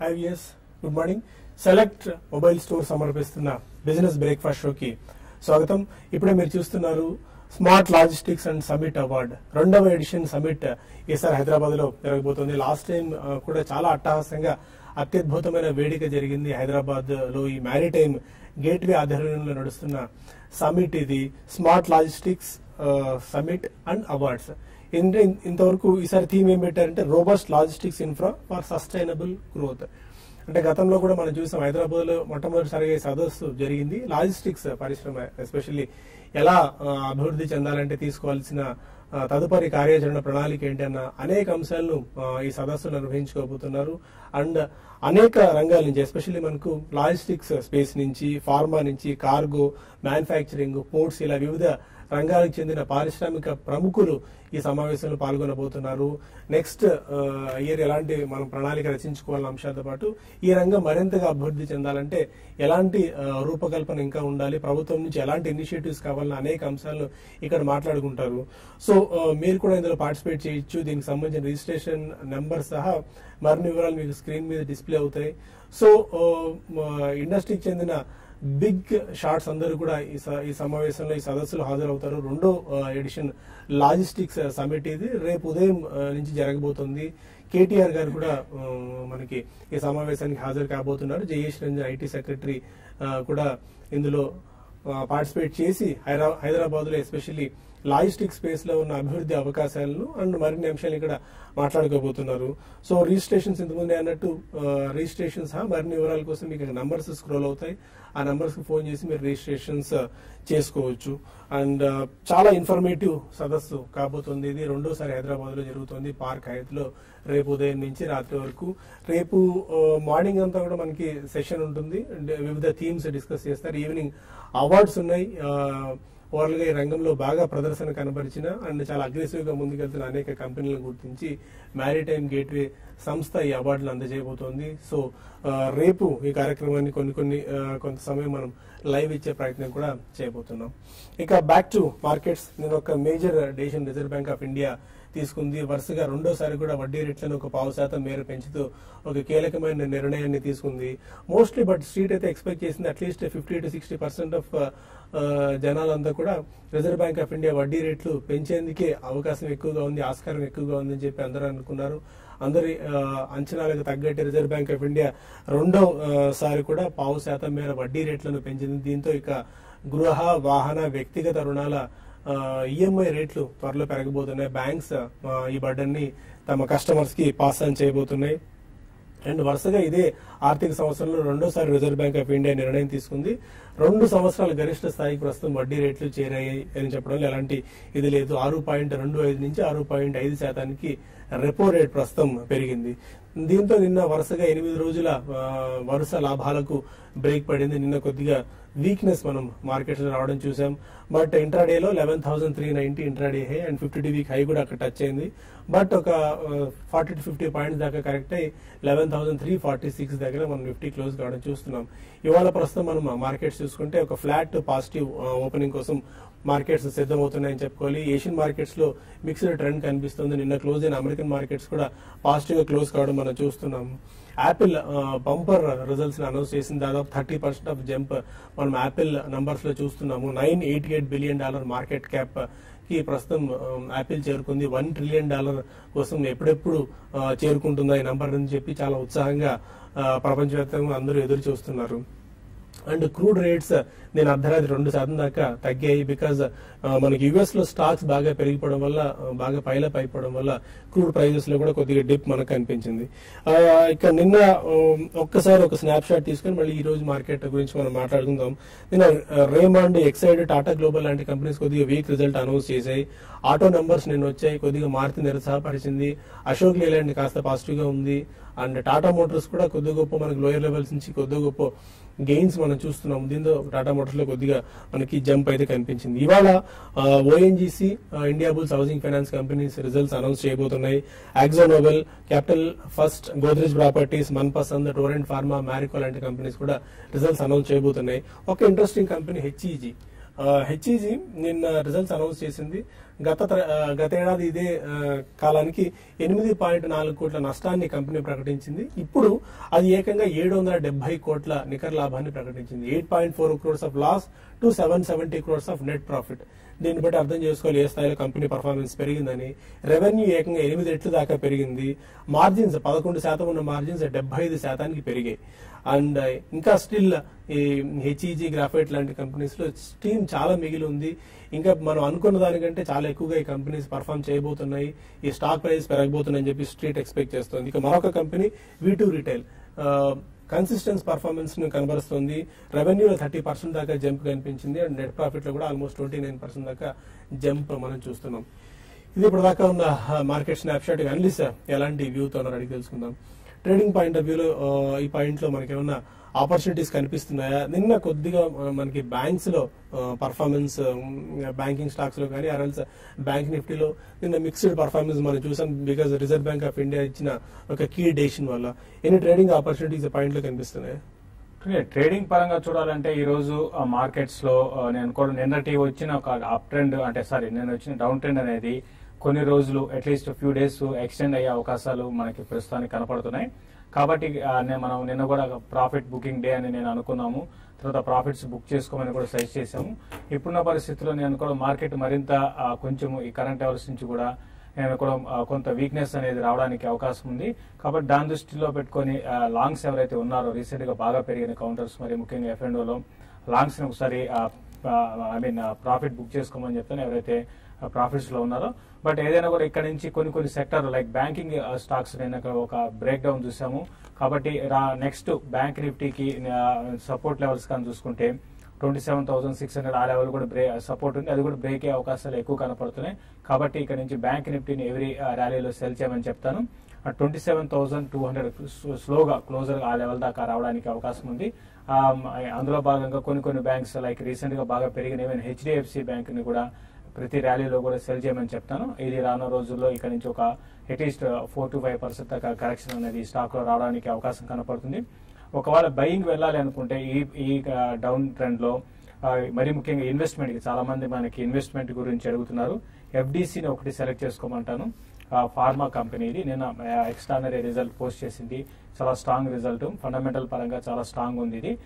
Five years good morning select mobile store సమర్పిస్తున్న business breakfast షోకి స్వాగతం ఇప్పుడే మీరు చూస్తున్నారు smart logistics and summit award రెండవ ఎడిషన్ సమిట్ ఈసారి హైదరాబాద్ లో జరగబోతోంది లాస్ట్ టైం కూడా చాలా అట్టహాసంగా అత్యద్భుతమైన వేదిక జరిగింది హైదరాబాద్ లో ఈ మ్యారిటైమ్ గేట్వే ఆధ్వర్యంలో నడుస్తున్న సమిట్ ఇది smart logistics summit and awards ఏంటంటే ఇంతవరకు ఈసారి థీమ్ ఏం పెట్టారంటే robust logistics infra for sustainable growth అంటే గతంలో కూడా మనం చూసాం హైదరాబాద్ లో మొట్టమొదటిసారిగా ఈ సదస్సు జరిగింది లాజిస్టిక్స్ పరిశ్రమ ఎస్పెషల్లీ ఎలా ఆ, అభివృద్ధి చెందాలంటే తీసుకోవాల్సిన ఆ, తదుపరి కార్యాచరణ ప్రణాళిక ఏంటన్న అనేక అంశాలను ఆ, ఈ సదస్సు నిర్వహించుకోబోతున్నారు అండ్ అనేక రంగాల నుంచి ఎస్పెషల్లీ మనకు లాజిస్టిక్స్ స్పేస్ నుంచి ఫార్మా నుంచి కార్గో మ్యానుఫ్యాక్చరింగ్ పోర్ట్స్ ఇలా వివిధ రంగాలకు చెందిన పారిశ్రామిక ప్రముఖులు ఈ సమావేశంలో పాల్గొనబోతున్నారు నెక్స్ట్ ఇయర్ ఎలాంటి మనం ప్రణాళిక రచించుకోవాలన్న అంశాలతో పాటు ఈ రంగం మరింతగా అభివృద్ధి చెందాలంటే ఎలాంటి ఆ, రూపకల్పన ఇంకా ఉండాలి ప్రభుత్వం నుంచి ఎలాంటి ఇనిషియేటివ్స్ కావాలన్న అనేక అంశాలను ఇక్కడ మాట్లాడుకుంటారు సో ఆ, మీరు కూడా ఇందులో పార్టిసిపేట్ చేయొచ్చు దీనికి సంబంధించిన రిజిస్ట్రేషన్ నెంబర్ సహా మరిన్ని వివరాలు మీకు స్క్రీన్ మీద డిస్ప్లే అవుతాయి సో ఇండస్ట్రీకి చెందిన బిగ్ షార్ట్స్ అందరూ కూడా ఈ స- ఈ సమావేశంలో ఈ సదస్సులో హాజరవుతారు రెండో ఎడిషన్ లాజిస్టిక్స్ సమిట్ ఇది రేపు ఉదయం ఆ, నుంచి జరగబోతుంది కేటీఆర్ గారు కూడా ఆ, మనకి ఈ సమావేశానికి హాజరు కాబోతున్నారు జయేష్ రంజన్ ఐటీ సెక్రటరీ ఆ, కూడా ఇందులో పార్టిసిపేట్ చేసి హైదరా- హైదరాబాద్ లో ఎస్పెషల్లీ లాజిస్టిక్ స్పేస్ లో ఉన్న అభివృద్ధి అవకాశాలను అండ్ మరిన్ని అంశాలు ఇక్కడ మాట్లాడుకోబోతున్నారు సో రిజిస్ట్రేషన్స్ ఇంతకుముందే అన్నట్టు రిజిస్ట్రేషన్స్ మరిన్ని వివరాల కోసం మీకు నంబర్స్ స్క్రోల్ అవుతాయి ఆ నంబర్స్ కి ఫోన్ చేసి మీరు రిజిస్ట్రేషన్స్ చేసుకోవచ్చు అండ్ చాలా ఇన్ఫర్మేటివ్ సదస్సు కాబోతుంది ఇది రెండోసారి హైదరాబాద్ లో జరుగుతుంది పార్క్ హైత్ లో రేపు ఉదయం నుంచి రాత్రి వరకు రేపు మార్నింగ్ అంతా కూడా మనకి సెషన్ ఉంటుంది అండ్ వివిధ థీమ్స్ డిస్కస్ చేస్తారు ఈవినింగ్ అవార్డ్స్ ఉన్నాయి ఓవరాల్ గా ఈ రంగంలో బాగా ప్రదర్శన కనబరిచిన అండ్ చాలా అగ్రెసివ్ గా ముందుకెళ్తున్న అనేక కంపెనీలను గుర్తించి మ్యారిటైమ్ గేట్వే సంస్థ ఈ అవార్డులు అందజేయబోతోంది సో ఆ, రేపు ఈ కార్యక్రమాన్ని కొన్ని కొన్ని ఆ, కొంత సమయం మనం లైవ్ ఇచ్చే ప్రయత్నం కూడా చేయబోతున్నాం ఇక బ్యాక్ టు మార్కెట్స్ నేను ఒక major decision Reserve Bank of India తీసుకుంది వరుసగా రెండోసారి కూడా వడ్డీ రేట్లను ఒక పావు శాతం మేర పెంచుతూ ఒక కీలకమైన నిర్ణయాన్ని తీసుకుంది మోస్ట్లీ బట్ స్ట్రీట్ అయితే ఎక్స్పెక్ట్ చేసింది at least fifty to sixty percent of జనాలంతా కూడా రిజర్వ్ బ్యాంక్ ఆఫ్ ఇండియా వడ్డీ రేట్లు పెంచేందుకే అవకాశం ఎక్కువగా ఉంది ఆస్కారం ఎక్కువగా ఉందని చెప్పి అందరూ అనుకున్నారు అందరి ఆ, అంచనాలకు తగ్గట్టు రిజర్వ్ బ్యాంక్ ఆఫ్ ఇండియా రెండో ఆ, సారి కూడా పావు శాతం మేర వడ్డీ రేట్లను పెంచింది దీంతో ఇక గృహ వాహన వ్యక్తిగత రుణాల ఈఎంఐ రేట్లు త్వరలో పెరగబోతున్నాయి బ్యాంక్స్ ఆ, ఈ బర్డన్ ని తమ కస్టమర్స్ కి పాస్ ఆన్ చేయబోతున్నాయి అండ్ వరుసగా ఇదే ఆర్థిక సంవత్సరంలో రెండోసారి రిజర్వ్ బ్యాంక్ ఆఫ్ ఇండియా నిర్ణయం తీసుకుంది రెండు సంవత్సరాల గరిష్ట స్థాయికి ప్రస్తుతం వడ్డీ రేట్లు చేరాయి అని చెప్పడంలో ఎలాంటి ఇది లేదు ఆరు పాయింట్ రెండు ఐదు నుంచి ఆరు పాయింట్ ఐదు శాతానికి రెపో రేట్ ప్రస్తుతం పెరిగింది దీంతో నిన్న వరుసగా ఎనిమిది రోజుల ఆ, వరుస లాభాలకు బ్రేక్ పడింది నిన్న కొద్దిగా వీక్నెస్ మనం మార్కెట్ లో రావడం చూసాం బట్ ఇంట్రాడేలో eleven thousand three ninety intraday high and fifty two week high కూడా అక్కడ టచ్ అయింది బట్ ఒక ఫార్టీ టు ఫిఫ్టీ పాయింట్స్ దాకా కరెక్ట్ అయ్యి eleven thousand three forty six దగ్గర మనం నిఫ్టీ క్లోజ్ కావడం చూస్తున్నాం ఇవాళ ప్రస్తుతం మనం మార్కెట్స్ చూసుకుంటే ఒక ఫ్లాట్ పాజిటివ్ ఓపెనింగ్ కోసం మార్కెట్స్ సిద్ధమవుతున్నాయని చెప్పుకోవాలి ఏషియన్ మార్కెట్స్ లో మిక్స్డ్ ట్రెండ్ కనిపిస్తుంది నిన్న క్లోజ్ అయిన అమెరికన్ మార్కెట్స్ కూడా పాజిటివ్ గా క్లోజ్ కావడం మనం చూస్తున్నాం యాపిల్ బంపర్ రిజల్ట్స్ అనౌన్స్ చేసింది దాదాపు థర్టీ పర్సెంట్ ఆఫ్ జంప్ మనం యాపిల్ నంబర్స్ లో చూస్తున్నాము nine eighty eight billion dollar market cap కి ప్రస్తుతం యాపిల్ చేరుకుంది వన్ ట్రిలియన్ డాలర్ కోసం ఎప్పుడెప్పుడు ఆ, చేరుకుంటుందా ఈ నంబర్ అని చెప్పి చాలా ఉత్సాహంగా ఆ, ప్రపంచవ్యాప్తంగా అందరూ ఎదురు చూస్తున్నారు అండ్ క్రూడ్ రేట్స్ నేను అర్ధరాత్రి రెండు శాతం దాకా తగ్గాయి బికాజ్ మనకి యుఎస్ లో స్టాక్స్ బాగా పెరిగిపోవడం వల్ల ఆ, బాగా పైలప్ అయిపోవడం వల్ల క్రూడ్ ప్రైజెస్ లో కూడా కొద్దిగా డిప్ మనకు కనిపించింది ఆ, ఇక నిన్న ఆ, ఒక్కసారి ఒక స్నాప్ షాట్ తీసుకొని మళ్ళీ ఈ రోజు మార్కెట్ గురించి మనం మాట్లాడుకుందాం నిన్న రేమాండ్ ఎక్సైడ్ టాటా గ్లోబల్ లాంటి కంపెనీస్ కొద్దిగా వీక్ రిజల్ట్ అనౌన్స్ చేశాయి ఆటో నెంబర్స్ నిన్న వచ్చాయి కొద్దిగా మారుతి నిరుత్సాహపరిచింది అశోక్ లేలాండ్ కాస్త పాజిటివ్ గా ఉంది అండ్ టాటా మోటార్స్ కూడా కొద్ది గొప్ప మనకి లోయర్ లెవెల్స్ నుంచి కొద్ది గొప్ప గెయిన్స్ మనం చూస్తున్నాం దీంతో టాటా మోటార్స్ లో కొద్దిగా మనకి జంప్ అయితే కనిపించింది ఇవాళ ONGC Indiabulls housing finance companies results announce చేయబోతున్నాయి Akzo Nobel Capital First Godrej Properties Manpasand Torrent Pharma Marico లాంటి కంపెనీస్ కూడా రిజల్ట్స్ అనౌన్స్ చేయబోతున్నాయి ఒక ఇంట్రెస్టింగ్ కంపెనీ హెచ్ఈజీ హెచ్ఈజీ నిన్న రిజల్ట్స్ అనౌన్స్ చేసింది గత త్ర- ఆ, గత ఏడాది ఇదే ఆ, కాలానికి ఎనిమిది పాయింట్ నాలుగు కోట్ల నష్టాన్ని కంపెనీ ప్రకటించింది ఇప్పుడు అది ఏకంగా ఏడు వందల డెబ్బై కోట్ల నికర లాభాన్ని ప్రకటించింది eight point four crores of loss to seven seventy crores of net profit దీన్ని బట్టి అర్థం చేసుకోవాలి ఏ స్థాయిలో కంపెనీ పర్ఫార్మెన్స్ పెరిగిందని రెవెన్యూ ఏకంగా ఎనిమిది రెట్లు దాకా పెరిగింది మార్జిన్స్ పదకొండు శాతం ఉన్న మార్జిన్స్ డెబ్బై ఐదు శాతానికి పెరిగాయి అండ్ ఇంకా స్టిల్ ఈ హెచ్ఈజీ గ్రాఫైట్ లాంటి కంపెనీస్ లో స్టీమ్ చాలా మిగిలి ఉంది ఇంకా మనం అనుకున్న దానికంటే చాలా ఎక్కువగా ఈ కంపెనీస్ పర్ఫామ్ చేయబోతున్నాయి ఈ స్టాక్ ప్రైస్ పెరగబోతున్నాయని చెప్పి స్ట్రీట్ ఎక్స్పెక్ట్ చేస్తుంది ఇక మరొక company V two retail consistence performance ను కనబరుస్తుంది రెవెన్యూలో థర్టీ పర్సెంట్ దాకా జంప్ కనిపించింది అండ్ నెట్ ప్రాఫిట్ లో కూడా ఆల్మోస్ట్ ట్వంటీ నైన్ పర్సెంట్ దాకా జంప్ మనం చూస్తున్నాం ఇది ఇప్పుడు దాకా ఉన్న మార్కెట్ స్నాప్ షాట్ అనలిస్ట్ ఎలాంటి వ్యూతో ఉన్నారో అడిగి తెలుసుకుందాం ట్రేడింగ్ పాయింట్ ఆఫ్ వ్యూలో ఈ పాయింట్ లో మనకి ఏమన్నా ఆపర్చునిటీస్ కనిపిస్తున్నాయా నిన్న కొద్దిగా ఆ, మనకి బ్యాంక్స్ లో పర్ఫార్మెన్స్ బ్యాంకింగ్ స్టాక్స్ లో కానీ ఆర్ఎల్స్ బ్యాంక్ నిఫ్టీలో నిన్న మిక్స్డ్ పర్ఫార్మెన్స్ మనం చూసాం because Reserve Bank of India ఇచ్చిన ఒక కీ డెసిషన్ వల్ల ఎన్ని ట్రేడింగ్ ఆపర్చునిటీస్ పాయింట్ లో కనిపిస్తున్నాయి ఓకే, ట్రేడింగ్ పరంగా చూడాలంటే ఈ రోజు ఆ, మార్కెట్స్ లో ఆ, నేను కూడా నిన్నటి వచ్చిన ఒక అప్ ట్రెండ్ అంటే సారీ నేను వచ్చిన డౌన్ ట్రెండ్ అనేది కొన్ని రోజులు అట్లీస్ట్ ఫ్యూ డేస్ ఎక్స్టెండ్ అయ్యే అవకాశాలు మనకి ప్రస్తుతానికి కనపడుతున్నాయి కాబట్టి ఆ, నే- మనం నిన్న కూడా ప్రాఫిట్ బుకింగ్ డే అని నేను అనుకున్నాము తర్వాత ప్రాఫిట్స్ బుక్ చేసుకోమని కూడా సజెస్ట్ చేశాము ఇప్పుడున్న పరిస్థితుల్లో నేను కూడా మార్కెట్ మరింత ఆ, కొంచెం ఈ కరెంట్ లెవెల్స్ నుంచి కూడా నేను కూడా ఆ, కొంత వీక్నెస్ అనేది రావడానికి అవకాశం ఉంది కాబట్టి దాని దృష్టిలో పెట్టుకొని ఆ, లాంగ్స్ ఎవరైతే ఉన్నారో రీసెంట్ గా బాగా పెరిగిన కౌంటర్స్ మరి ముఖ్యంగా ఎఫ్ఎండోలో లాంగ్స్ ని ఒకసారి ఐ మీన్ ప్రాఫిట్ బుక్ చేసుకోమని చెప్తాను ఎవరైతే ప్రాఫిట్స్ లో ఉన్నారో బట్ ఏదైనా కూడా ఇక్కడ నుంచి కొన్ని కొన్ని సెక్టర్ లైక్ బ్యాంకింగ్ స్టాక్స్ నేను ఇక్కడ ఒక బ్రేక్ డౌన్ చూసాము కాబట్టి నెక్స్ట్ బ్యాంక్ నిఫ్టీకి సపోర్ట్ లెవెల్స్ కానీ చూసుకుంటే twenty seven thousand six hundred ఆ లెవెల్ కూడా బ్రే సపోర్ట్ ఉంది అది కూడా బ్రేక్ అయ్యే అవకాశాలు ఎక్కువ కనపడుతున్నాయి కాబట్టి ఇక్కడ నుంచి బ్యాంక్ నిఫ్టీని ఎవరీ ర్యాలీలో సెల్ చేయమని చెప్తాను twenty seven thousand two hundred స్లోగా క్లోజర్ ఆ లెవెల్ దాకా రావడానికి అవకాశం ఉంది ఆ, అందులో భాగంగా కొన్ని కొన్ని బ్యాంక్స్ లైక్ రీసెంట్ గా బాగా పెరిగిన ఈవెన్ హెచ్డిఎఫ్సి బ్యాంక్ ని కూడా ప్రతి ర్యాలీలో కూడా సెల్ చేయమని చెప్తాను ఇది రానున్న రోజుల్లో ఇక్కడ నుంచి ఒక at least four to five percent దాకా కరెక్షన్ అనేది స్టాక్ లో రావడానికి అవకాశం కనపడుతుంది ఒకవేళ బయింగ్ వెళ్ళాలి అనుకుంటే ఈ ఈ డౌన్ ట్రెండ్ లో ఆ, మరి ముఖ్యంగా ఇన్వెస్ట్మెంట్ కి చాలా మంది మనకి ఇన్వెస్ట్మెంట్ గురించి అడుగుతున్నారు ఎఫ్డిసిని ఒకటి సెలెక్ట్ చేసుకోమంటాను ఆ, ఫార్మా కంపెనీ ఇది నేను ఎక్స్ట్రానరీ రిజల్ట్ పోస్ట్ చేసింది చాలా స్ట్రాంగ్ రిజల్ట్ ఫండమెంటల్ పరంగా చాలా స్ట్రాంగ్ ఉంది ఇది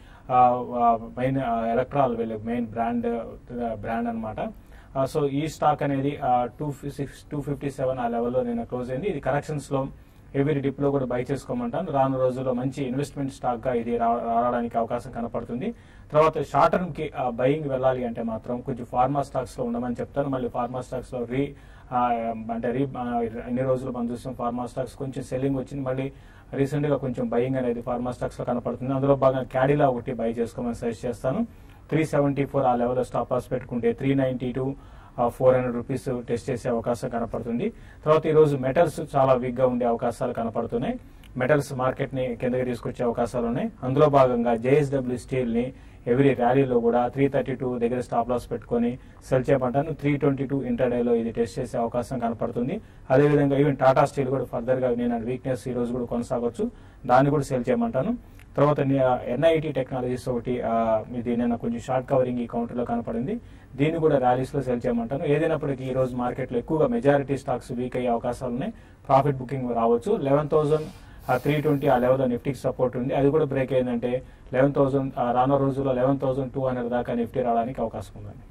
main electoral main brand brand అన్నమాట ఆ, సో ఈ స్టాక్ అనేది two six two fifty seven ఆ లెవెల్లో నేను క్లోజ్ అయింది ఇది కరెక్షన్స్ లో ఎవరి డిప్ లో కూడా బై చేసుకోమంటాను రాను రోజుల్లో మంచి ఇన్వెస్ట్మెంట్ స్టాక్ గా ఇది రా- రావడానికి అవకాశం కనపడుతుంది తర్వాత షార్ట్ టర్మ్ కి బయింగ్ వెళ్ళాలి అంటే మాత్రం కొంచెం ఫార్మా స్టాక్స్ లో ఉండమని చెప్తాను మళ్ళీ ఫార్మా స్టాక్స్ లో రీ ఆ, అంటే రీ ఆ, అన్ని రోజులు మనం చూసాం ఫార్మా స్టాక్స్ కొంచెం సెల్లింగ్ వచ్చింది మళ్ళీ రీసెంట్ గా కొంచెం బయింగ్ అనేది ఫార్మా స్టాక్స్ లో కనపడుతుంది అందులో బాగా క్యాడిలా ఒకటి బై చేసుకోమని సజెస్ట్ చేస్తాను త్రీ సెవెంటీ ఫోర్ ఆ లెవెల్లో స్టాప్ లాస్ పెట్టుకుంటే three ninety two four hundred rupees test చేసే అవకాశం కనపడుతుంది తర్వాత ఈ రోజు మెటల్స్ చాలా వీక్ గా ఉండే అవకాశాలు కనపడుతున్నాయి మెటల్స్ మార్కెట్ ని కిందకి తీసుకొచ్చే అవకాశాలు ఉన్నాయి అందులో భాగంగా జేఎస్డబ్ల్యూ స్టీల్ ని ఎవ్రీ ర్యాలీలో కూడా త్రీ థర్టీ టూ దగ్గర స్టాప్ లాస్ పెట్టుకొని సెల్ చేయమంటాను త్రీ ట్వంటీ టూ ఇంటర్డేలో ఇది టెస్ట్ చేసే అవకాశం కనపడుతుంది అదేవిధంగా ఈవెన్ టాటా స్టీల్ కూడా ఫర్దర్ గా నేను వీక్నెస్ ఈ రోజు కూడా కొనసాగొచ్చు దాన్ని కూడా సెల్ చేయమంటాను తర్వాత ఎన్ఐటి టెక్నాలజీస్ ఒకటి ఆ, ఇది నేను కొంచెం షార్ట్ కవరింగ్ ఈ కౌంటర్ లో కనపడింది దీన్ని కూడా ర్యాలీస్ లో సెల్ చేయమంటాను ఏదైనప్పటికీ ఈ రోజు మార్కెట్ లో ఎక్కువగా మెజారిటీ స్టాక్స్ వీక్ అయ్యే అవకాశాలు ఉన్నాయి ప్రాఫిట్ బుకింగ్ రావచ్చు లెవెన్ థౌసండ్ త్రీ ట్వంటీ ఆ లెవెల్ నిఫ్టీకి సపోర్ట్ ఉంది అది కూడా బ్రేక్ అయిందంటే లెవెన్ థౌసండ్ రానున్న రోజుల్లో లెవెన్ థౌసండ్ టూ హండ్రెడ్ దాకా నిఫ్టీ రావడానికి అవకాశం ఉందండి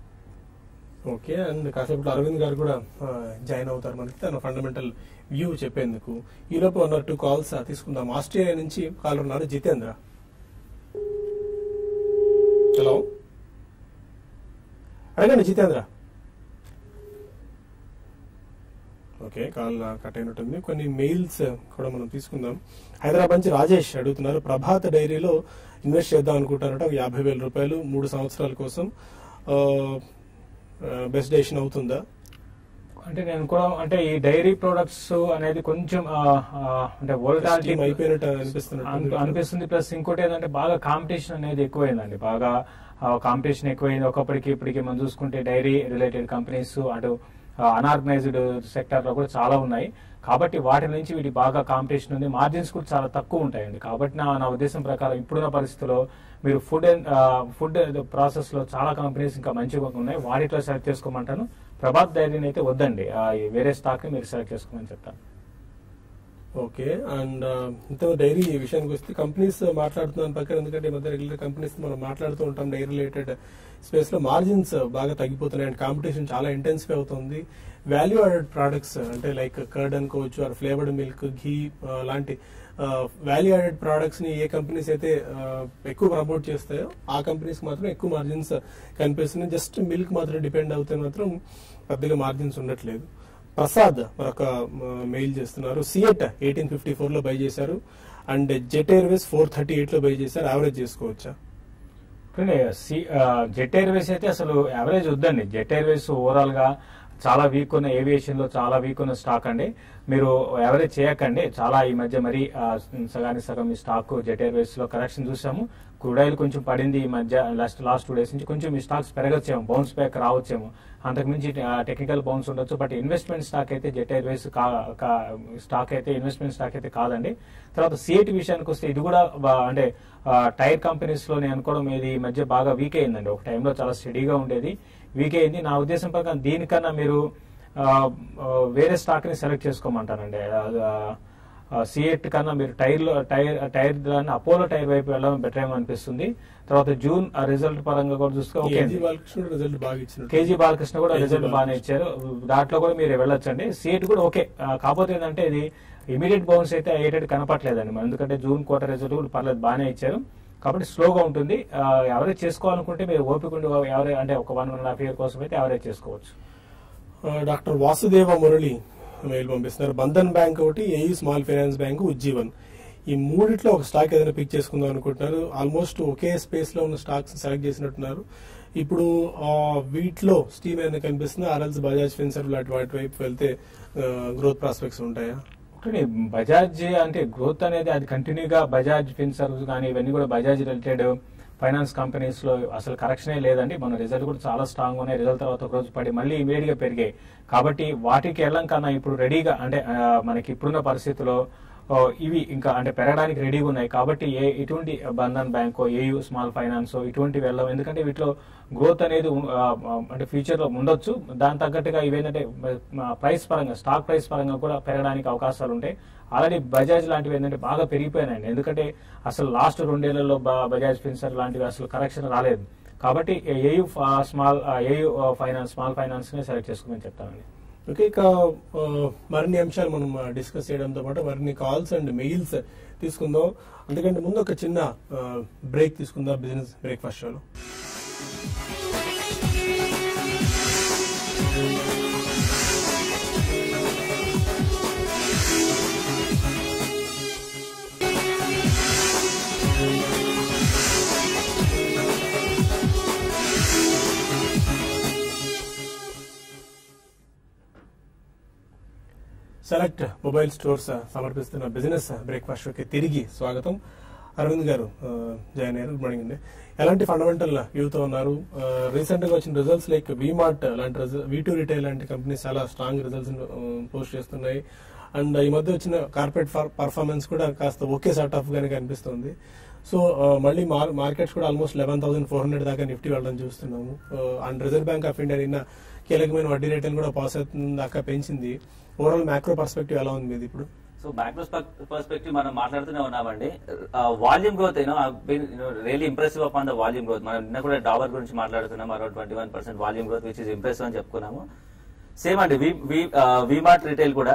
ఓకే అండ్ కాసేపు అరవింద్ గారు కూడా జాయిన్ అవుతారు మనకి తన ఫండమెంటల్ వ్యూ చెప్పేందుకు ఈలోపు వన్ ఆర్ టూ కాల్స్ తీసుకుందాం ఆస్ట్రేలియా నుంచి కాల్ ఉన్నారు జితేంద్ర హలో అడగండి జితేంద్ర ఓకే కాల్ కట్ అయినట్టుంది కొన్ని మెయిల్స్ కూడా మనం తీసుకుందాం హైదరాబాద్ నుంచి రాజేష్ అడుగుతున్నారు ప్రభాత్ డైరీలో ఇన్వెస్ట్ చేద్దాం అనుకుంటారట ఒక యాభై వేల రూపాయలు మూడు సంవత్సరాల కోసం బెస్ట్ డెసిషన్ అవుతుందా అంటే నేను కూడా అంటే ఈ డైరీ ప్రొడక్ట్స్ అనేది కొంచెం ఆ, ఆ, అంటే వోల్టాలిటీ Steam అయిపోయినట్టు అనిపి- అనిపిస్తున్నట్టు అనిపిస్తుంది ప్లస్ ఇంకోటి ఏంటంటే బాగా కాంపిటీషన్ అనేది ఎక్కువైందండి బాగా కాంపిటీషన్ ఎక్కువైంది ఒకప్పటికి ఇప్పటికి మనం చూసుకుంటే డైరీ రిలేటెడ్ కంపెనీస్ అటు అనార్గనైజ్డ్ సెక్టర్ లో కూడా చాలా ఉన్నాయి కాబట్టి వాటి నుంచి వీటి బాగా కాంపిటీషన్ ఉంది మార్జిన్స్ కూడా చాలా తక్కువ ఉంటాయండి కాబట్టి నా నా ఉద్దేశం ప్రకారం ఇప్పుడున్న పరిస్థితిలో మీరు ఫుడ్ అండ్ ఫుడ్ ప్రాసెస్ లో చాలా కంపెనీస్ ఇంకా మంచిగా ఉన్నాయి వాటిలో సెలెక్ట్ చేసుకోమంటాను ప్రభాత్ డైరీని అయితే వద్దండి ఆ, ఈ వేరే స్టాక్ ని మీరు సెలెక్ట్ చేసుకోమని చెప్తాను ఓకే అండ్ ఇంత డైరీ విషయానికి వస్తే కంపెనీస్ మాట్లాడుతున్నాను పక్కన ఎందుకంటే ఈ మధ్య రెగ్యులర్ కంపెనీస్ మనం మాట్లాడుతూ ఉంటాం డైరీ రిలేటెడ్ స్పేస్ లో మార్జిన్స్ బాగా తగ్గిపోతున్నాయి అండ్ కాంపిటీషన్ చాలా ఇంటెన్సిఫై అవుతుంది వాల్యూ యాడెడ్ ప్రోడక్ట్స్ అంటే లైక్ కర్డ్ అనుకోవచ్చు ఆర్ ఫ్లేవర్డ్ మిల్క్ ఘీ లాంటి వాల్యూ యాడెడ్ ప్రోడక్ట్స్ ని ఏ కంపెనీస్ అయితే ఆ, ఎక్కువ ప్రమోట్ చేస్తాయో ఆ కంపెనీస్ మాత్రం ఎక్కువ మార్జిన్స్ కనిపిస్తున్నాయి జస్ట్ మిల్క్ మాత్రం డిపెండ్ అవుతే మాత్రం పెద్దగా మార్జిన్స్ ఉండట్లేదు ప్రసాద్ మరొక మెయిల్ చేస్తున్నారు సిఎట్ ఎయిటీన్ ఫిఫ్టీ ఫోర్ లో బై చేశారు and Jet Airways four thirty eight లో బై చేశారు యావరేజ్ చేసుకోవచ్చా చూడండి, సి- ఆ, జెట్ ఎయిర్వేస్ అయితే అసలు యావరేజ్ వద్దండి జెట్ ఎయిర్వేస్ ఓవరాల్ గా చాలా వీక్ ఉన్న ఏవియేషన్ లో చాలా వీక్ ఉన్న స్టాక్ అండి మీరు యావరేజ్ చేయకండి చాలా ఈ మధ్య మరి ఆ, సగానికి సగం ఈ స్టాక్ జెట్ ఎయిర్వేస్ లో కరెక్షన్ చూసాము క్రూడ్ ఆయిల్ కొంచెం పడింది ఈ మధ్య లాస్ట్ లాస్ట్ టూ డేస్ నుంచి కొంచెం ఈ స్టాక్స్ పెరగచ్చేమో బౌన్స్ బ్యాక్ రావచ్చేమో అంతకుమించి టెక్నికల్ బౌన్స్ ఉండొచ్చు బట్ ఇన్వెస్ట్మెంట్ స్టాక్ అయితే జెట్ ఎయిర్వేస్ స్టాక్ అయితే ఇన్వెస్ట్మెంట్ స్టాక్ అయితే కాదండి తర్వాత సిఐటి విషయానికి వస్తే ఇది కూడా బా- అంటే ఆ, టైర్ కంపెనీస్ లో నేను అనుకోవడం ఇది ఈ మధ్య బాగా వీక్ అయిందండి ఒక టైంలో చాలా స్టడీగా ఉండేది వీక్ అయింది నా ఉద్దేశం ప్రకారం దీనికన్నా మీరు ఆ, ఆ, వేరే స్టాక్ ని సెలెక్ట్ చేసుకోమంటానండి సిఎట్ కన్నా మీరు టైర్ లో టైర్ టైర్ దాన్ని అపోలో టైర్ వైపు వెళ్ళడం బెటర్ ఏమో అనిపిస్తుంది తర్వాత జూన్ ఆ రిజల్ట్ పరంగా కూడా చూస్తే ఓకే కేజీ బాలకృష్ణ రిజల్ట్ బాగా ఇచ్చినట్టు కేజీ బాలకృష్ణ కూడా కేజీ రిజల్ట్ బాగానే ఇచ్చారు దాంట్లో కూడా మీరు వెళ్ళొచ్చండి సీట్ కూడా ఓకే ఆ, కాకపోతే ఏంటంటే ఇది ఇమీడియట్ బౌన్స్ అయితే అయ్యేటట్టు కనపట్లేదండి మరి ఎందుకంటే జూన్ క్వార్టర్ రిజల్ట్ కూడా పర్లేదు బాగానే ఇచ్చారు కాబట్టి స్లోగా ఉంటుంది ఆ, ఎవరేజ్ చేసుకోవాలనుకుంటే మీరు ఓపిక ఉండి ఎవరే అంటే ఒక one one and half year కోసం అయితే ఎవరేజ్ చేసుకోవచ్చు ఆ, డాక్టర్ వాసుదేవ మురళి మెయిల్ పంపిస్తున్నారు బంధన్ బ్యాంక్ ఒకటి AU small finance bank Ujjivan ఈ మూడిట్లో ఒక స్టాక్ ఏదైనా పిక్ చేసుకుందాం అనుకుంటున్నారు ఆల్మోస్ట్ ఒకే స్పేస్ లో ఉన్న స్టాక్స్ సెలెక్ట్ చేసినట్టున్నారు ఇప్పుడు ఆ, వీటిలో స్టీమ్ ఏదైనా కనిపిస్తుందా ఆర్ఎల్స్ బజాజ్ ఫిన్సర్ లాంటి వాటి వైపు వెళ్తే గ్రోత్ ప్రాస్పెక్ట్స్ ఉంటాయా ఒకటి బజాజ్ అంటే గ్రోత్ అనేది అది కంటిన్యూగా బజాజ్ ఫిన్సర్వ్ కానీ ఇవన్నీ కూడా బజాజ్ రిలేటెడ్ ఫైనాన్స్ కంపెనీస్ లో అసలు కరెక్షనే లేదండి మన రిజల్ట్ కూడా చాలా స్ట్రాంగ్ ఉన్నాయి రిజల్ట్ తర్వాత ఒక రోజు పడి మళ్ళీ ఇమీడియట్ గా పెరిగాయి కాబట్టి వాటికి వెళ్ళం కన్నా ఇప్పుడు రెడీగా అంటే ఆ, మనకి ఇప్పుడున్న పరిస్థితిలో ఓ, ఇవి ఇంకా అంటే పెరగడానికి రెడీగా ఉన్నాయి కాబట్టి ఏ ఇటువంటి బంధన్ బ్యాంకో ఏయూ స్మాల్ ఫైనాన్స్ ఇటువంటి వెళ్ళం ఎందుకంటే వీటిలో గ్రోత్ అనేది ఉం- ఆ, ఆ, అంటే ఫ్యూచర్ లో ఉండొచ్చు దాని తగ్గట్టుగా ఇవేంటంటే ప్రైస్ పరంగా స్టాక్ ప్రైస్ పరంగా కూడా పెరగడానికి అవకాశాలు ఉంటాయి ఆల్రెడీ బజాజ్ లాంటివి ఏంటంటే బాగా పెరిగిపోయినాయండి ఎందుకంటే అసలు లాస్ట్ రెండేళ్లలో బ- బజాజ్ ఫిన్సర్ లాంటివి అసలు కరెక్షన్ రాలేదు కాబట్టి AU small AU finance small finance ని సెలెక్ట్ చేసుకోమని చెప్తానండి ఓకే ఇక ఆ, మరిన్ని అంశాలు మనం డిస్కస్ చేయడంతో పాటు మరిన్ని కాల్స్ అండ్ మెయిల్స్ తీసుకుందాం అందుకంటే ముందు ఒక చిన్న బ్రేక్ తీసుకుందాం బిజినెస్ బ్రేక్ఫాస్ట్ షోలో సెలెక్ట్ మొబైల్ స్టోర్స్ సమర్పిస్తున్న బిజినెస్ బ్రేక్ఫాస్ట్ షోకి తిరిగి స్వాగతం అరవింద్ గారు ఆ, జాయిన్ అయ్యారు గుడ్ మార్నింగ్ అండి ఎలాంటి ఫండమెంటల్ వ్యూతో ఉన్నారు రీసెంట్ గా వచ్చిన రిజల్ట్స్ లైక్ వీమార్ట్ లాంటి వీ టూ రిటైల్ లాంటి కంపెనీస్ చాలా స్ట్రాంగ్ రిజల్ట్స్ పోస్ట్ చేస్తున్నాయి అండ్ ఈ మధ్య వచ్చిన కార్పొరేట్ పర్ఫార్మెన్స్ కూడా కాస్త ఓకే సార్ట్ ఆఫ్ గానే కనిపిస్తుంది సో మళ్ళీ మార్కెట్స్ కూడా almost eleven thousand four hundred దాకా నిఫ్టీ వెళ్ళడం చూస్తున్నాము and Reserve Bank of India నిన్న కీలకమైన వడ్డీ రేట్లను కూడా పాస్ అవుతుంది దాకా పెంచింది ఓవరాల్ మ్యాక్రో పర్స్పెక్టివ్ ఎలా ఉంది మీది ఇప్పుడు సో మ్యాక్రో పర్స్పెక్టివ్ మనం మాట్లాడుతూనే ఉన్నామండి volume growth you know really impressive up on the volume growth మనం నిన్న కూడా డాబర్ గురించి మాట్లాడుతున్నాం around twenty one percent volume growth which is impressive అని చెప్పుకున్నాము సేమ్ అండి విమార్ట్ రిటైల్ కూడా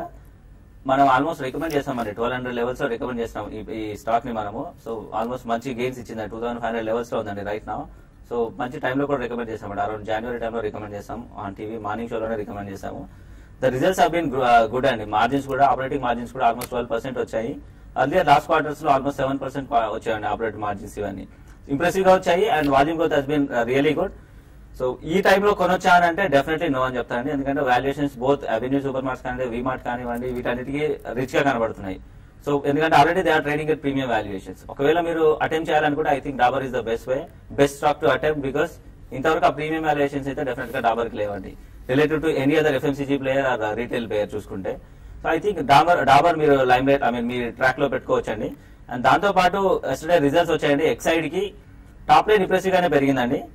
మనం ఆల్మోస్ట్ రికమెండ్ చేస్తామండి ట్వెల్వ్ హండ్రెడ్ లెవెల్స్ లో రికమెండ్ చేస్తాం ఈ- ఈ స్టాక్ ని మనము సో ఆల్మోస్ట్ మంచి గెయిన్స్ ఇచ్చింది two thousand five hundred levels లో ఉందండి రైట్ నా సో మంచి టైంలో కూడా రికమెండ్ చేస్తామండి అరౌండ్ జనవరి టైంలో రికమెండ్ చేస్తాం ఆన్ టీవీ మార్నింగ్ షోలోనే రికమెండ్ చేస్తాము the results have been good అండి మార్జిన్స్ కూడా ఆపరేటింగ్ మార్జిన్స్ కూడా ఆల్మోస్ట్ ట్వెల్వ్ పర్సెంట్ వచ్చాయి అర్లియర్ లాస్ట్ క్వార్టర్స్ లో ఆల్మోస్ట్ సెవెన్ పర్సెంట్ వచ్చాయండి ఆపరేటింగ్ మార్జిన్స్ ఇవన్నీ ఇంప్రెసివ్ గా వచ్చాయి and volume growth has been really good so ఈ టైంలో కొనొచ్చా అని అంటే డెఫినెట్లీ నో అని చెప్తానండి ఎందుకంటే valuations both Avenue Supermarts కానీ విమార్ట్ కానివ్వండి వీటన్నిటికీ రిచ్ గా కనబడుతున్నాయి సో ఎందుకంటే already they are trading at premium valuations ఒకవేళ మీరు అటెంప్ట్ చేయాలనుకుంటే I think Dabur is the best way best stock to attempt because ఇంతవరకు ఆ ప్రీమియం వాల్యుయేషన్స్ అయితే డెఫినెట్ గా డాబర్ కి లేవండి related to any other FMCG player or retail player చూసుకుంటే so I think Dabur Dabur మీరు లైమ్ లైట్ ఐ మీన్ మీ ట్రాక్ లో పెట్టుకోవచ్చండి అండ్ దాంతో పాటు ఎస్టర్డే రిజల్ట్స్ వచ్చాయండి ఎక్సైడ్ కి టాప్ లైన్ ఇంప్రెసివ్ గానే పెరిగిందండి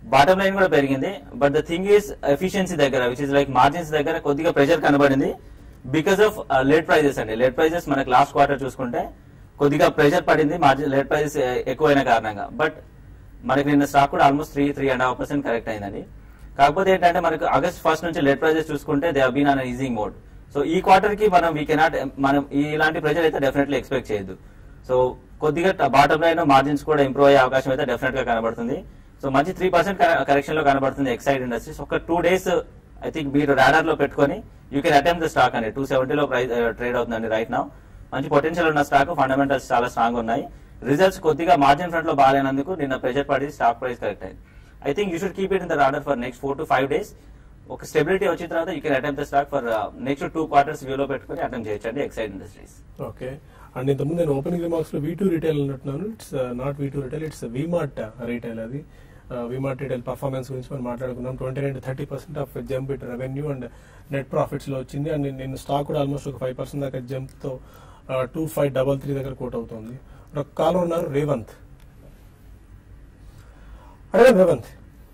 బాటమ్ లైన్ కూడా పెరిగింది but the thing is efficiency దగ్గర విచ్ ఇస్ లైక్ మార్జిన్స్ దగ్గర కొద్దిగా ప్రెషర్ కనబడింది బికాస్ ఆఫ్ లేట్ ప్రైజెస్ అండి లేట్ ప్రైజెస్ మనకి లాస్ట్ క్వార్టర్ చూసుకుంటే కొద్దిగా ప్రెషర్ పడింది మార్జిన్ లేట్ ప్రైజెస్ ఎక్కువైన కారణంగా బట్ మనకి నిన్న స్టాక్ కూడా almost three three and half percent correct అయిందండి కాకపోతే ఏంటంటే మనకు ఆగస్ట్ ఫస్ట్ నుంచి లెట్ ప్రైజెస్ చూసుకుంటే they been on easing mode so ఈ క్వార్టర్ కి మనం వీ కెనాట్ మనం ఈ- ఇలాంటి ప్రెజర్ అయితే డెఫినెట్లీ ఎక్స్పెక్ట్ చేయొద్దు సో కొద్దిగా బాటమ్ లైన్ మార్జిన్స్ కూడా ఇంప్రూవ్ అయ్యే అవకాశం అయితే డెఫినెట్ గా కనబడుతుంది సో మంచి త్రీ పర్సెంట్ కరెక్షన్ లో కనబడుతుంది ఎక్సైడ్ ఇండస్ట్రీస్ ఒక టూ డేస్ ఐ థింక్ మీరు రాడార్ లో పెట్టుకొని you can attempt the stock అండి టూ సెవెంటీలో ప్రైస్ ట్రేడ్ అవుతుందండి రైట్ నౌ మంచి పొటెన్షియల్ ఉన్న స్టాక్ ఫండమెంటల్స్ చాలా స్ట్రాంగ్ ఉన్నాయి రిజల్ట్స్ కొద్దిగా మార్జిన్ ఫ్రంట్ లో బాగాలేనందుకు నిన్న ప్రెజర్ పడి స్టాక్ ప్రైస్ కరెక్ట్ అయింది I think you should keep it in the radar for next four to five days ఒక స్టెబిలిటీ వచ్చిన తర్వాత you can attempt the stock for next two quarters వ్యూలో పెట్టుకుని అటెంప్ట్ చేయొచ్చండి ఎక్సైడ్ ఇండస్ట్రీస్ ఓకే అండ్ ఇంతకుముందు నేను opening remarks లో V two retail అంటున్నాను it's not V two retail it's V Mart retail అది విమార్ట్ రిటైల్ పర్ఫార్మెన్స్ గురించి మనం మాట్లాడుకున్నాం twenty nine thirty percent of jump it revenue and net profits లో వచ్చింది అండ్ నేను స్టాక్ కూడా ఆల్మోస్ట్ ఒక ఫైవ్ పర్సెంట్ దాకా జంప్ తో టూ ఫైవ్ డబల్ త్రీ దగ్గర కోట్ అవుతుంది ఒక కాలం ఉన్నారు రేవంత్ అడగండి Revanth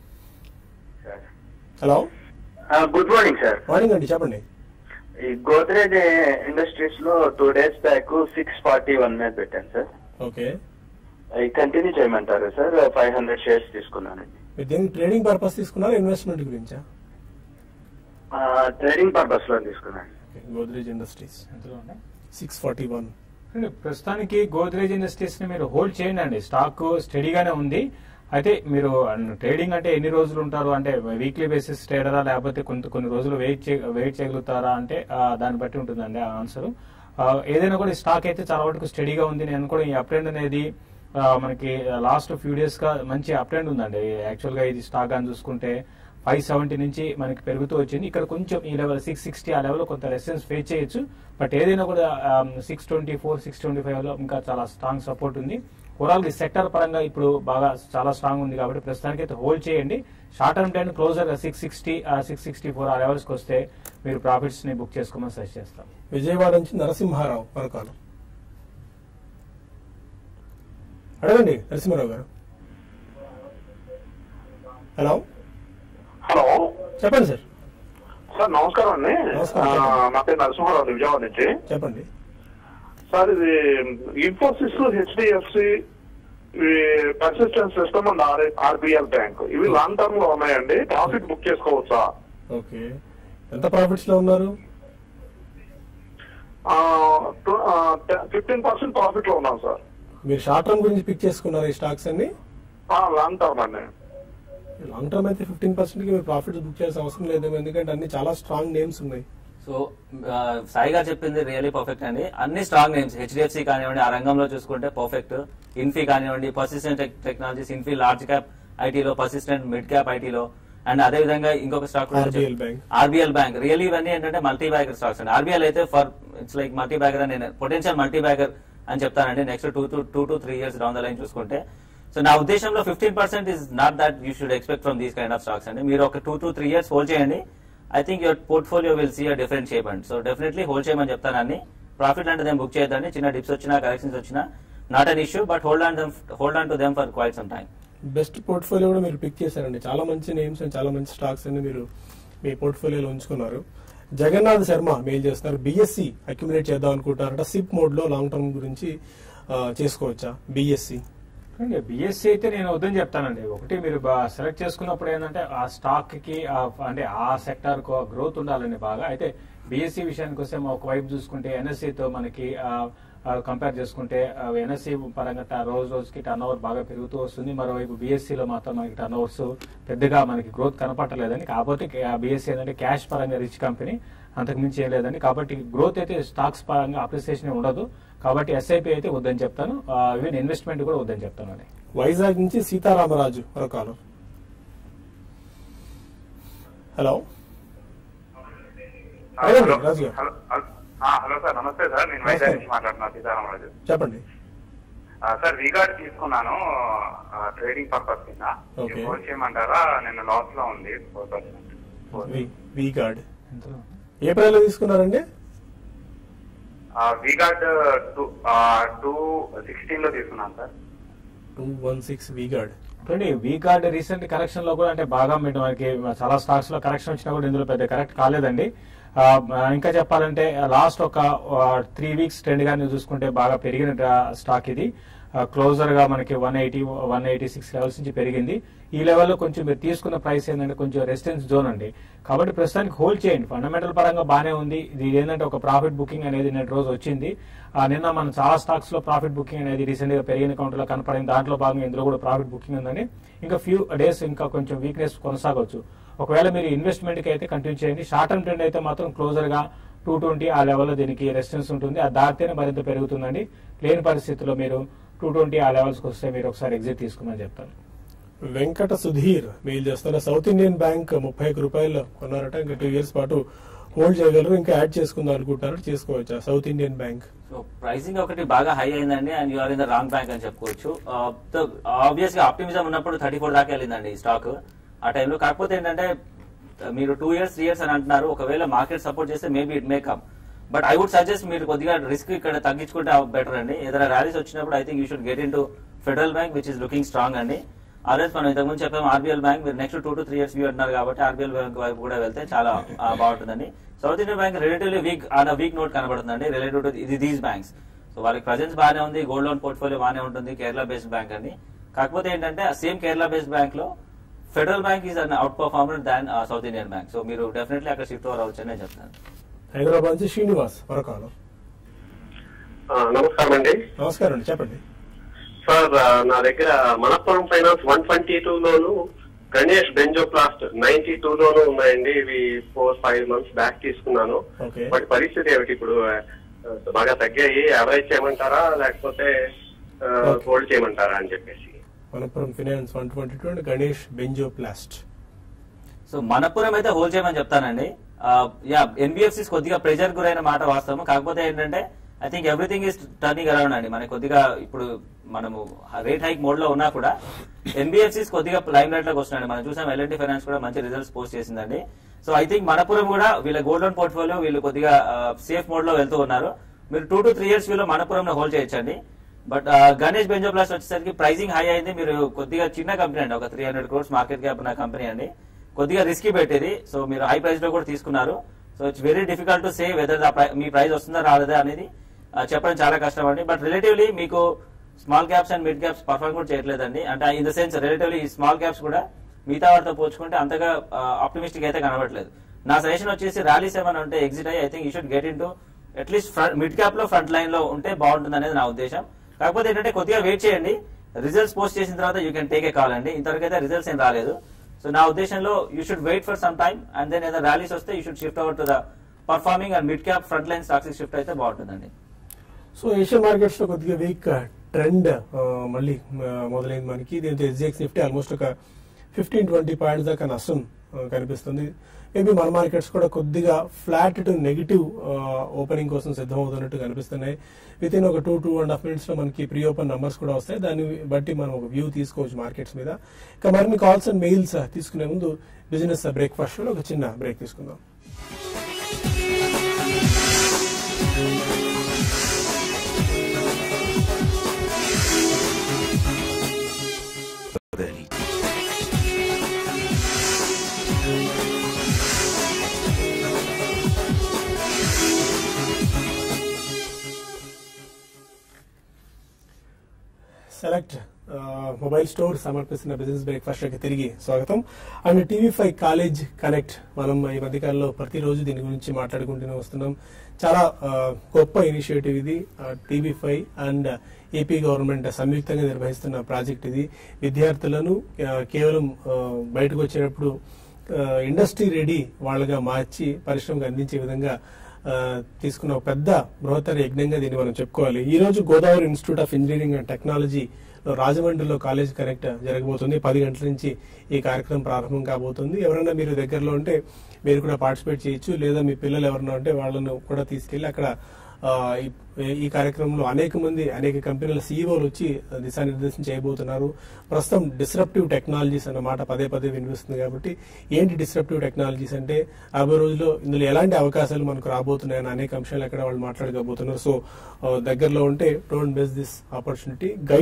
hello good morning sir morning అండి చెప్పండి ఈ గోద్రేజ్ ఇండస్ట్రీస్ లో two days back six forty one మీద పెట్టాను సార్ ఓకే అవి కంటిన్యూ చేయమంటారు సార్ ఫైవ్ హండ్రెడ్ షేర్స్ తీసుకున్నానండి మీరు దేని ట్రేడింగ్ పర్పస్ తీసుకున్నారా ఇన్వెస్ట్మెంట్ గురించా ట్రేడింగ్ పర్పస్ లో తీసుకున్నాను గోద్రేజ్ ఇండస్ట్రీస్ ఎంతలో ఉన్నాయి? సిక్స్ ఫార్టీ వన్ అండి, ప్రస్తుతానికి గోద్రేజ్ ఇండస్ట్రీస్ ని మీరు హోల్డ్ చేయండి అండి స్టాక్ స్టడీగానే ఉంది అయితే మీరు ట్రేడింగ్ అంటే ఎన్ని రోజులు ఉంటారు అంటే వీక్లీ బేసిస్ ట్రేడరా లేకపోతే కొంత కొన్ని రోజులు వెయిట్ వెయిట్ చేయగలుగుతారా అంటే ఆ, దాన్ని బట్టి ఉంటుందండి ఆ ఆన్సర్ ఏదైనా కూడా ఈ స్టాక్ అయితే చాలా వరకు స్టడీగా ఉంది నేను కూడా ఈ అప్ ట్రెండ్ అనేది ఆ, మనకి లాస్ట్ ఫ్యూ డేస్ గా మంచి అప్ ట్రెండ్ ఉందండి యాక్చువల్ గా ఇది స్టాక్ అని చూసుకుంటే ఫైవ్ సెవెంటీ నుంచి మనకి పెరుగుతూ వచ్చింది ఇక్కడ కొంచెం ఈ లెవెల్ సిక్స్ సిక్స్టీ ఆ లెవెల్ కొంత రెసిస్టెన్స్ ఫేస్ చేయొచ్చు బట్ ఏదైనా కూడా six twenty four six twenty five లో ఇంకా చాలా స్ట్రాంగ్ సపోర్ట్ ఉంది ఓవరాల్ ఈ సెక్టర్ పరంగా ఇప్పుడు బాగా చాలా స్ట్రాంగ్ ఉంది కాబట్టి ప్రస్తుతానికి అయితే హోల్డ్ చేయండి short term time closer six sixty six sixty four ఆ లెవెల్స్ కి వస్తే మీరు ప్రాఫిట్స్ ని బుక్ చేసుకోమని సజెస్ట్ చేస్తాం విజయవాడ నుంచి నరసింహారావు మరొకాలు అడగండి నరసింహారావు గారు హలో హలో చెప్పండి సార్ సార్ నమస్కారం అండి నమస్కారం. ఆ, నా పేరు నరసింహారావు విజయవాడ నుంచి చెప్పండి సార్ ఇది Infosys HDFC Persistent System and RBL bank ఇవి లాంగ్ టర్మ్ లో ఉన్నాయండి ప్రాఫిట్ బుక్ చేసుకోవచ్చా ఓకే ఎంత ప్రాఫిట్స్ లో ఉన్నారు ఫిఫ్టీన్ పర్సెంట్ ప్రాఫిట్ లో ఉన్నాం సార్ మీరు షార్ట్ టర్మ్ గురించి పిక్ చేసుకున్నారు ఈ స్టాక్స్ అన్ని లాంగ్ టర్మ్ అండి లాంగ్ టర్మ్ అయితే ఫిఫ్టీన్ పర్సెంట్ కి మీరు ప్రాఫిట్స్ బుక్ చేయాల్సిన అవసరం లేదు ఎందుకంటే అన్ని చాలా స్ట్రాంగ్ నేమ్స్ ఉన్నాయి సో ఆ, సాయి గారు చెప్పింది రియలీ పర్ఫెక్ట్ అండి అన్ని స్ట్రాంగ్ నేమ్స్ హెచ్డిఎఫ్సి కానివ్వండి ఆ రంగంలో చూసుకుంటే పర్ఫెక్ట్ ఇన్ఫీ కానివ్వండి Persistent Technologies Infy large cap ఐటీలో పర్సిస్టెంట్ మిడ్ క్యాప్ ఐటీలో అండ్ అదే విధంగా ఇంకొక stock RBL Bank. RBL bank really ఇవన్నీ ఏంటంటే మల్టీ బ్యాగర్ స్టాక్స్ అండి ఆర్బీఎల్ అయితే for it's like multi bagger అని నేను పొటెన్షియల్ మల్టీ బ్యాగర్ అని చెప్తానండి next two to two to three years down the line చూసుకుంటే సో నా ఉద్దేశంలో fifteen percent is not that you should expect from these kind of stocks అండి మీరు ఒక two to three years hold చేయండి I think your portfolio will see a different shape and so definitely hold చేయమని చెప్తానండి profit అంటే దేం book చేయొద్దండి చిన్న dips వచ్చినా కరెక్షన్స్ వచ్చినా not an issue but hold on hold on to them for quite some time best portfolio కూడా మీరు pick చేశారండి చాలా మంచి నేమ్స్ అండ్ చాలా మంచి స్టాక్స్ అన్ని మీరు మీ పోర్ట్ఫోలియోలో ఉంచుకున్నారు జగన్నాథ్ శర్మ మెయిల్ చేస్తున్నారు బిఎస్సి అక్యుములేట్ చేద్దాం అనుకుంటారట సిప్ మోడ్ లో లాంగ్ టర్మ్ గురించి ఆ, చేసుకోవచ్చా బిఎస్సి బిఎస్సి అయితే నేను వద్దని చెప్తానండి ఒకటి మీరు సెలెక్ట్ చేసుకున్నప్పుడు ఏంటంటే ఆ స్టాక్ కి ఆ- అంటే ఆ సెక్టార్ కు గ్రోత్ ఉండాలండి బాగా అయితే బిఎస్సి విషయానికి వస్తే ఒక వైపు చూసుకుంటే NSE తో మనకి కంపేర్ చేసుకుంటే ఎన్ఎస్సి పరంగా ట- రోజు రోజుకి టర్న్ ఓవర్ బాగా పెరుగుతూ వస్తుంది మరోవైపు BSE లో మాత్రం మనకి టర్న్ ఓవర్స్ పెద్దగా మనకి గ్రోత్ కనపట్టలేదని కాకపోతే బిఎస్సి ఏంటంటే క్యాష్ పరంగా రిచ్ కంపెనీ అంతకు మించి ఏం లేదండి కాబట్టి గ్రోత్ అయితే స్టాక్స్ పరంగా అప్రిసియేషన్ ఉండదు కాబట్టి ఎస్ఐపి అయితే వద్దని చెప్తాను ఈవెన్ ఇన్వెస్ట్మెంట్ కూడా వద్దని చెప్తానండి వైజాగ్ నుంచి సీతారామరాజు మరొకాలు హలో అడగండి, రాజు గారు. హలో ఆ, హలో సార్ నమస్తే సార్ నేను వైజాగ్ నుంచి మాట్లాడుతున్నాను సీతారామరాజు చెప్పండి ఆ, సార్ వీగార్డ్ తీసుకున్నాను ఆ, ట్రేడింగ్ పర్పస్ కింద ఓకే. ఇది హోల్డ్ చేయమంటారా నేను లాస్ లో ఉంది ఫోర్ పర్సెంట్ వి గార్డ్ ఎంతలో? ఏ ప్రైస్ లో తీసుకున్నారండి వీగార్డ్ టూ టూ సిక్స్టీన్ లో తీసుకున్నాను sir two one six V guard చూడండి వీక్ కార్డ్ రీసెంట్ కరెక్షన్ లో కూడా అంటే బాగా మీకు మనకి చాలా స్టాక్స్ లో కరెక్షన్ వచ్చినా కూడా ఇందులో పెద్ద కరెక్ట్ కాలేదండి ఆ, ఇంకా చెప్పాలంటే లాస్ట్ ఒక త్రీ వీక్స్ ట్రెండ్ గా చూసుకుంటే బాగా పెరిగిన స్టాక్ ఇది క్లోజర్ గా మనకి one eighty one eighty six levels నుంచి పెరిగింది ఈ లెవెల్లో కొంచెం మీరు తీసుకున్న ప్రైస్ ఏంటంటే కొంచెం రెసిడెన్స్ జోన్ అండి కాబట్టి ప్రస్తుతానికి హోల్డ్ చేయండి ఫండమెంటల్ పరంగా బాగానే ఉంది ఇది ఏంటంటే ఒక ప్రాఫిట్ బుకింగ్ అనేది నేటి రోజు వచ్చింది ఆ, నిన్న మన చాలా స్టాక్స్ లో ప్రాఫిట్ బుకింగ్ అనేది రీసెంట్ గా పెరిగిన కౌంటర్ లో కనపడింది దాంట్లో భాగంగా ఇందులో కూడా ప్రాఫిట్ బుకింగ్ ఉందని ఇంకా ఫ్యూ డేస్ ఇంకా కొంచెం వీక్నెస్ కొనసాగవచ్చు ఒకవేళ మీరు ఇన్వెస్ట్మెంట్ కి అయితే కంటిన్యూ చేయండి షార్ట్ టర్మ్ ట్రెండ్ అయితే మాత్రం క్లోజర్ గా టూ ట్వంటీ ఆ లెవెల్లో దీనికి రెసిస్టెన్స్ ఉంటుంది అది దాటితేనే మరింత పెరుగుతుందండి లేని పరిస్థితుల్లో మీరు టూ ట్వంటీ ఆ లెవెల్స్కి వస్తే మీరు ఒకసారి ఎగ్జిట్ తీసుకుమని చెప్తాను వెంకట సుధీర్ మెయిల్ చేస్తున్న సౌత్ ఇండియన్ బ్యాంక్ ముప్పై ఒక్క రూపాయలు కొన్నారట ఇంకా టూ ఇయర్స్ పాటు హోల్డ్ చేయగలరు ఇంకా యాడ్ చేసుకుందాం అనుకుంటున్నారు చేసుకోవచ్చా South Indian bank so pricing ఒకటి బాగా హై అయిందండి and you're in the wrong bank అని చెప్పుకోవచ్చు ఆబ్వియస్ గా ఆప్టిమిజం ఉన్నప్పుడు థర్టీ ఫోర్ దాకా వెళ్ళిందండి ఈ స్టాక్ ఆ టైంలో కాకపోతే ఏంటంటే మీరు టూ ఇయర్స్ త్రీ ఇయర్స్ అని అంటున్నారు ఒకవేళ మార్కెట్ సపోర్ట్ చేస్తే maybe it may come but I would suggest మీరు కొద్దిగా రిస్క్ ఇక్కడ తగ్గించుకుంటే బెటర్ అండి ఏదైనా ర్యాలీస్ వచ్చినప్పుడు I think you should get in to Federal Bank which is looking strong అండి ఆల్రెడీ మనం ఇంతకుముందు చెప్పాము ఆర్బీఎల్ బ్యాంక్ మీరు next two to three years view అంటున్నారు కాబట్టి ఆర్బీఎల్ బ్యాంక్ వైపు కూడా వెళ్తే చాలా ఆ, బాగుంటుందండి South Indian bank relatively weak on weak note కనబడుతుందండి రిలేటివ్ టు ఇది దీస్ బ్యాంక్స్ సో వాళ్ళకి ప్రజెన్స్ బాగానే ఉంది గోల్డ్ లోన్ పోర్ట్ఫోలియో బాగానే ఉంటుంది కేరళ బేస్డ్ బ్యాంక్ అండి కాకపోతే ఏంటంటే సేమ్ కేరళ బేస్డ్ బ్యాంక్ లో Federal bank is an out performer than South Indian bank so మీరు డెఫినెట్లీ అక్కడ షిఫ్ట్ ఓవర్ అవ్వచ్చు నేను చెప్తాను హైదరాబాద్ నుంచి శ్రీనివాస్ మరొకాలం ఆ, నమస్కారం అండి నమస్కారం అండి చెప్పండి సార్ ఆ, నా దగ్గర Manappuram finance one twenty two లోను గణేష్ బెంజోప్లాస్ట్ నైన్టీ టూ లోను ఉన్నాయండి ఇవి ఫోర్ ఫైవ్ మంత్స్ బ్యాక్ తీసుకున్నాను ఓకే వాటి పరిస్థితి ఏమిటి ఇప్పుడు ఆ, బాగా తగ్గాయి యావరేజ్ చేయమంటారా లేకపోతే Okay. హోల్డ్ చేయమంటారా అని చెప్పేసి Manappuram finance one twenty two and Ganesh Benzoplast so Manappuram అయితే హోల్ చేయమని చెప్తానండి ఆ, యా ఎన్బిఎఫ్సిస్ కొద్దిగా ప్రెజర్ గురైన మాట వాస్తవం కాకపోతే ఏంటంటే I think everything is turning around అండి మనకి కొద్దిగా ఇప్పుడు మనము రేట్ హైక్ మోడ్ లో ఉన్నా కూడా ఎన్బిఎఫ్సిస్ కొద్దిగా లైమ్ లైట్ లోకి వస్తున్నాయి మనం చూసాం ఎల్ఎన్టీ ఫైనాన్స్ కూడా మంచి రిజల్ట్స్ పోస్ట్ చేసిందండి సో ఐ థింక్ మనపురం కూడా వీళ్ళ గోల్డ్ లోన్ పోర్ట్ఫోలియో వీళ్ళు కొద్దిగా సేఫ్ మోడ్ లో వెళ్తూ ఉన్నారు మీరు టూ టు త్రీ ఇయర్స్ వీళ్ళు మనపురం హోల్డ్ చేయొచ్చండి బట్ గణేష్ బెంజోప్లాస్ట్ వచ్చేసరికి ప్రైసింగ్ హై అయింది మీరు కొద్దిగా చిన్న కంపెనీ అండి ఒక three hundred crores market cap ఉన్న కంపెనీ అండి కొద్దిగా రిస్కీ పెట్టేది సో మీరు హై ప్రైస్ లో కూడా తీసుకున్నారు so it's very difficult to say whether మీ ప్రైస్ వస్తుందా రాలేదా అనేది ఆ, చెప్పడం చాలా కష్టం అండి బట్ రిలేటివ్లీ మీకు small caps and mid caps perform కూడా చేయట్లేదండి అంటే ఇన్ ద సెన్స్ రిలేటివ్లీ ఈ స్మాల్ క్యాప్స్ కూడా మిగతా వాటితో పోల్చుకుంటే అంతగా ఆప్టిమిస్టిక్ అయితే కనబడలేదు నా సజెషన్ వచ్చేసి ర్యాలీస్ ఏమైనా ఉంటే ఎగ్జిట్ అయ్యి I think you should get in to at least mid cap లో ఫ్రంట్ లైన్ లో ఉంటే బాగుంటుంది అనేది నా ఉద్దేశం కాకపోతే ఏంటంటే కొద్దిగా వెయిట్ చేయండి రిజల్ట్స్ పోస్ట్ చేసిన తర్వాత you can take a call అండి ఇంతవరకు అయితే రిజల్ట్స్ ఏం రాలేదు సో నా ఉద్దేశంలో you should wait for some time and then ఏదైనా ర్యాలీస్ వస్తే you should shift over to the performing and mid cap front line stocks shift అయితే బాగుంటుందండి సో ఏషియన్ మార్కెట్స్ లో కొద్దిగా వీక్ ట్రెండ్ మళ్ళీ ఆ, మొదలైంది మనకి దీంతో ఎస్జిఎక్స్ నిఫ్టీ ఆల్మోస్ట్ ఒక ఫిఫ్టీన్ ట్వంటీ పాయింట్స్ దాకా నష్టం ఆ, కనిపిస్తుంది మేబీ మన మార్కెట్స్ కూడా కొద్దిగా ఫ్లాట్ టు నెగిటివ్ ఓపెనింగ్ కోసం సిద్ధమవుతున్నట్టు కనిపిస్తున్నాయి విత్ ఇన్ ఒక two two and half minutes లో మనకి ప్రీ ఓపెన్ నంబర్స్ కూడా వస్తాయి దాన్ని బట్టి మనం ఒక వ్యూ తీసుకోవచ్చు మార్కెట్స్ మీద ఇక మరిన్ని కాల్స్ అండ్ మెయిల్స్ తీసుకునే ముందు బిజినెస్ బ్రేక్ఫాస్ట్ లో ఒక చిన్న బ్రేక్ తీసుకుందాం సెలెక్ట్ మొబైల్ స్టోర్ సమర్పిస్తున్న బిజినెస్ బ్రేక్ఫాస్ట్ కి తిరిగి స్వాగతం and TV five college connect మనం ఈ మధ్యకాలంలో ప్రతిరోజు దీని గురించి మాట్లాడుకుంటూనే వస్తున్నాం చాలా ఆ, గొప్ప ఇనిషియేటివ్ ఇది TV five and AP government సంయుక్తంగా నిర్వహిస్తున్న ప్రాజెక్ట్ ఇది విద్యార్థులను ఆ, కేవలం ఆ, బయటకు వచ్చేటప్పుడు ఇండస్ట్రీ రెడీ వాళ్ళగా మార్చి పరిశ్రమకు అందించే విధంగా ఆ, తీసుకున్న ఒక పెద్ద బృహత్తర యజ్ఞంగా దీన్ని మనం చెప్పుకోవాలి ఈ రోజు Godavari institute of engineering and technology లో రాజమండ్రిలో కాలేజ్ కనెక్ట్ జరగబోతుంది పది గంటల నుంచి ఈ కార్యక్రమం ప్రారంభం కాబోతుంది ఎవరైనా మీరు దగ్గరలో ఉంటే మీరు కూడా పార్టిసిపేట్ చేయొచ్చు లేదా మీ పిల్లలు ఎవరైనా ఉంటే వాళ్ళను కూడా తీసుకెళ్లి అక్కడ ఆ, ఈ- ఈ కార్యక్రమంలో అనేక మంది అనేక కంపెనీల సీఈఓలు వచ్చి దిశానిర్దేశం చేయబోతున్నారు ప్రస్తుతం డిస్రప్టివ్ టెక్నాలజీస్ అన్న మాట పదే పదే వినిపిస్తుంది కాబట్టి ఏంటి డిస్రప్టివ్ టెక్నాలజీస్ అంటే రాబోయే రోజుల్లో ఇందులో ఎలాంటి అవకాశాలు మనకు రాబోతున్నాయని అనేక అంశాలు అక్కడ వాళ్ళు మాట్లాడుకోబోతున్నారు సో ఆ, దగ్గరలో ఉంటే డోంట్ మిస్ దిస్ ఆపర్చునిటీ గైట్ లో ఆ,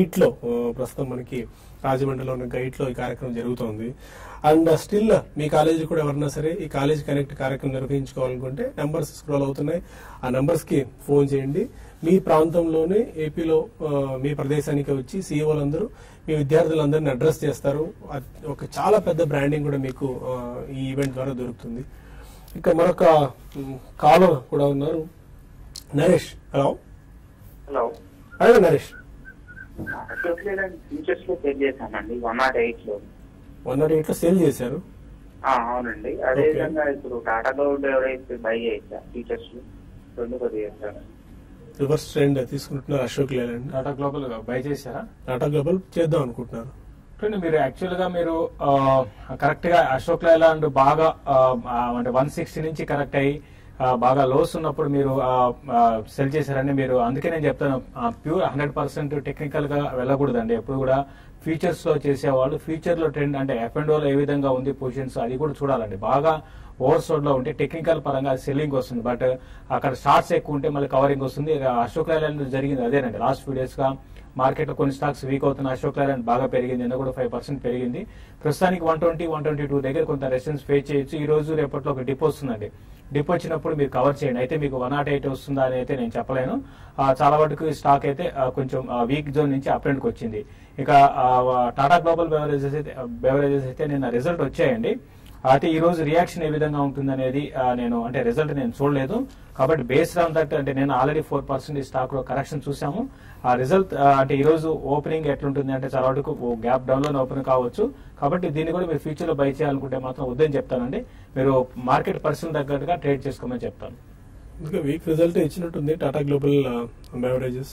ఆ, ప్రస్తుతం మనకి రాజమండ్రిలో ఉన్న గైడ్ లో ఈ కార్యక్రమం జరుగుతోంది అండ్ స్టిల్ మీ కాలేజీ కూడా ఎవరన్నా సరే ఈ కాలేజ్ కనెక్ట్ కార్యక్రమం నిర్వహించుకోవాలనుకుంటే నెంబర్స్ స్క్రోల్ అవుతున్నాయి ఆ నెంబర్స్ కి ఫోన్ చేయండి మీ ప్రాంతంలోనే ఏపీలో ఆ, మీ ప్రదేశానికి వచ్చి సీఈఓలందరూ మీ విద్యార్థులందరినీ అడ్రస్ చేస్తారు అది ఒక చాలా పెద్ద బ్రాండింగ్ కూడా మీకు ఆ, ఈ ఈవెంట్ ద్వారా దొరుకుతుంది ఇక మరొక కాలర్ కూడా ఉన్నారు నరేష్ హలో హలో అదే నరేష్ అశోక్ లేలాండ్ ఫీచర్స్ లో సెట్ చేశానండి వన్ నాట్ ఎయిట్ లో వన్ నాట్ ఎయిట్ లో సేల్ చేశారు ఆ, అవునండి అదే Okay. విధంగా ఇప్పుడు టాటా క్లౌడ్ ఎవరైతే బై చేసా ఫీచర్స్ లో రెండు కొద్దిగా చేస్తాను రివర్స్ ట్రెండ్ తీసుకుంటున్నారు Ashok Leyland Tata Global buy చేశారా టాటా గ్లోబల్ చేద్దాం అనుకుంటున్నారు చూడండి మీరు యాక్చువల్ గా మీరు కరెక్ట్ గా అశోక్ లైలాండ్ బాగా ఆ, ఆ, అంటే వన్ సిక్స్టీ నుంచి కరెక్ట్ అయ్యి ఆ, బాగా లోస్ ఉన్నప్పుడు మీరు సెల్ చేశారని మీరు అందుకే నేను చెప్తాను ప్యూర్ హండ్రెడ్ పర్సెంట్ టెక్నికల్ గా వెళ్ళకూడదండి ఎప్పుడు కూడా ఫ్యూచర్స్ లో చేసేవాళ్ళు ఫ్యూచర్ లో ట్రెండ్ అంటే ఎఫ్ అండ్ లో ఏ విధంగా ఉంది పొజిషన్స్ అది కూడా చూడాలండి బాగా ఓవర్ సోడ్ లో ఉంటే టెక్నికల్ పరంగా సెల్లింగ్ వస్తుంది బట్ అక్కడ షార్ట్స్ ఎక్కువ ఉంటే మళ్ళీ కవరింగ్ వస్తుంది అశోక్ లైలాండ్ జరిగింది అదేనండి లాస్ట్ ఫ్యూ డేస్ గా మార్కెట్ లో కొన్ని స్టాక్స్ వీక్ అవుతున్న అశోక్ లైలాండ్ బాగా పెరిగింది నిన్న కూడా ఫైవ్ పర్సెంట్ పెరిగింది ప్రస్తుతానికి one twenty one twenty two దగ్గర కొంత రెసిస్టెన్స్ ఫేస్ చేయొచ్చు ఈ రోజు రేపట్లో ఒక డిప్ వస్తుందండి డిప్ వచ్చినప్పుడు మీరు కవర్ చేయండి అయితే మీకు వన్ నాట్ ఎయిట్ వస్తుందా అని అయితే నేను చెప్పలేను ఆ, చాలా వరకు ఈ స్టాక్ అయితే ఆ, కొంచెం వీక్ జోన్ నుంచి అప్ కి వచ్చింది ఇక ఆ, టాటా గ్లోబల్ బెవరేజెస్ అయితే బెవరేజెస్ అయితే నిన్న రిజల్ట్ వచ్చాయండి అయితే ఈ రోజు రియాక్షన్ ఏ విధంగా ఉంటుంది అనేది నేను అంటే రిజల్ట్ నేను చూడలేదు కాబట్టి బేస్డ్ ఆన్ దట్ అంటే నేను ఆల్రెడీ ఫోర్ పర్సెంట్ ఈ స్టాక్ లో కరెక్షన్ చూసాము ఆ రిజల్ట్ అంటే ఈ రోజు ఓపెనింగ్ ఎట్లుంటుంది అంటే చాలా వరకు గ్యాప్ డౌన్ లో ఓపెన్ కావచ్చు కాబట్టి దీన్ని కూడా మీరు ఫ్యూచర్ లో బై చేయాలనుకుంటే మాత్రం వద్దని చెప్తానండి మీరు మార్కెట్ పర్సన్ తగ్గట్టుగా ట్రేడ్ చేసుకోమని చెప్తాను అందుకే వీక్ రిజల్ట్ ఇచ్చినట్టుంది Tata Global Beverages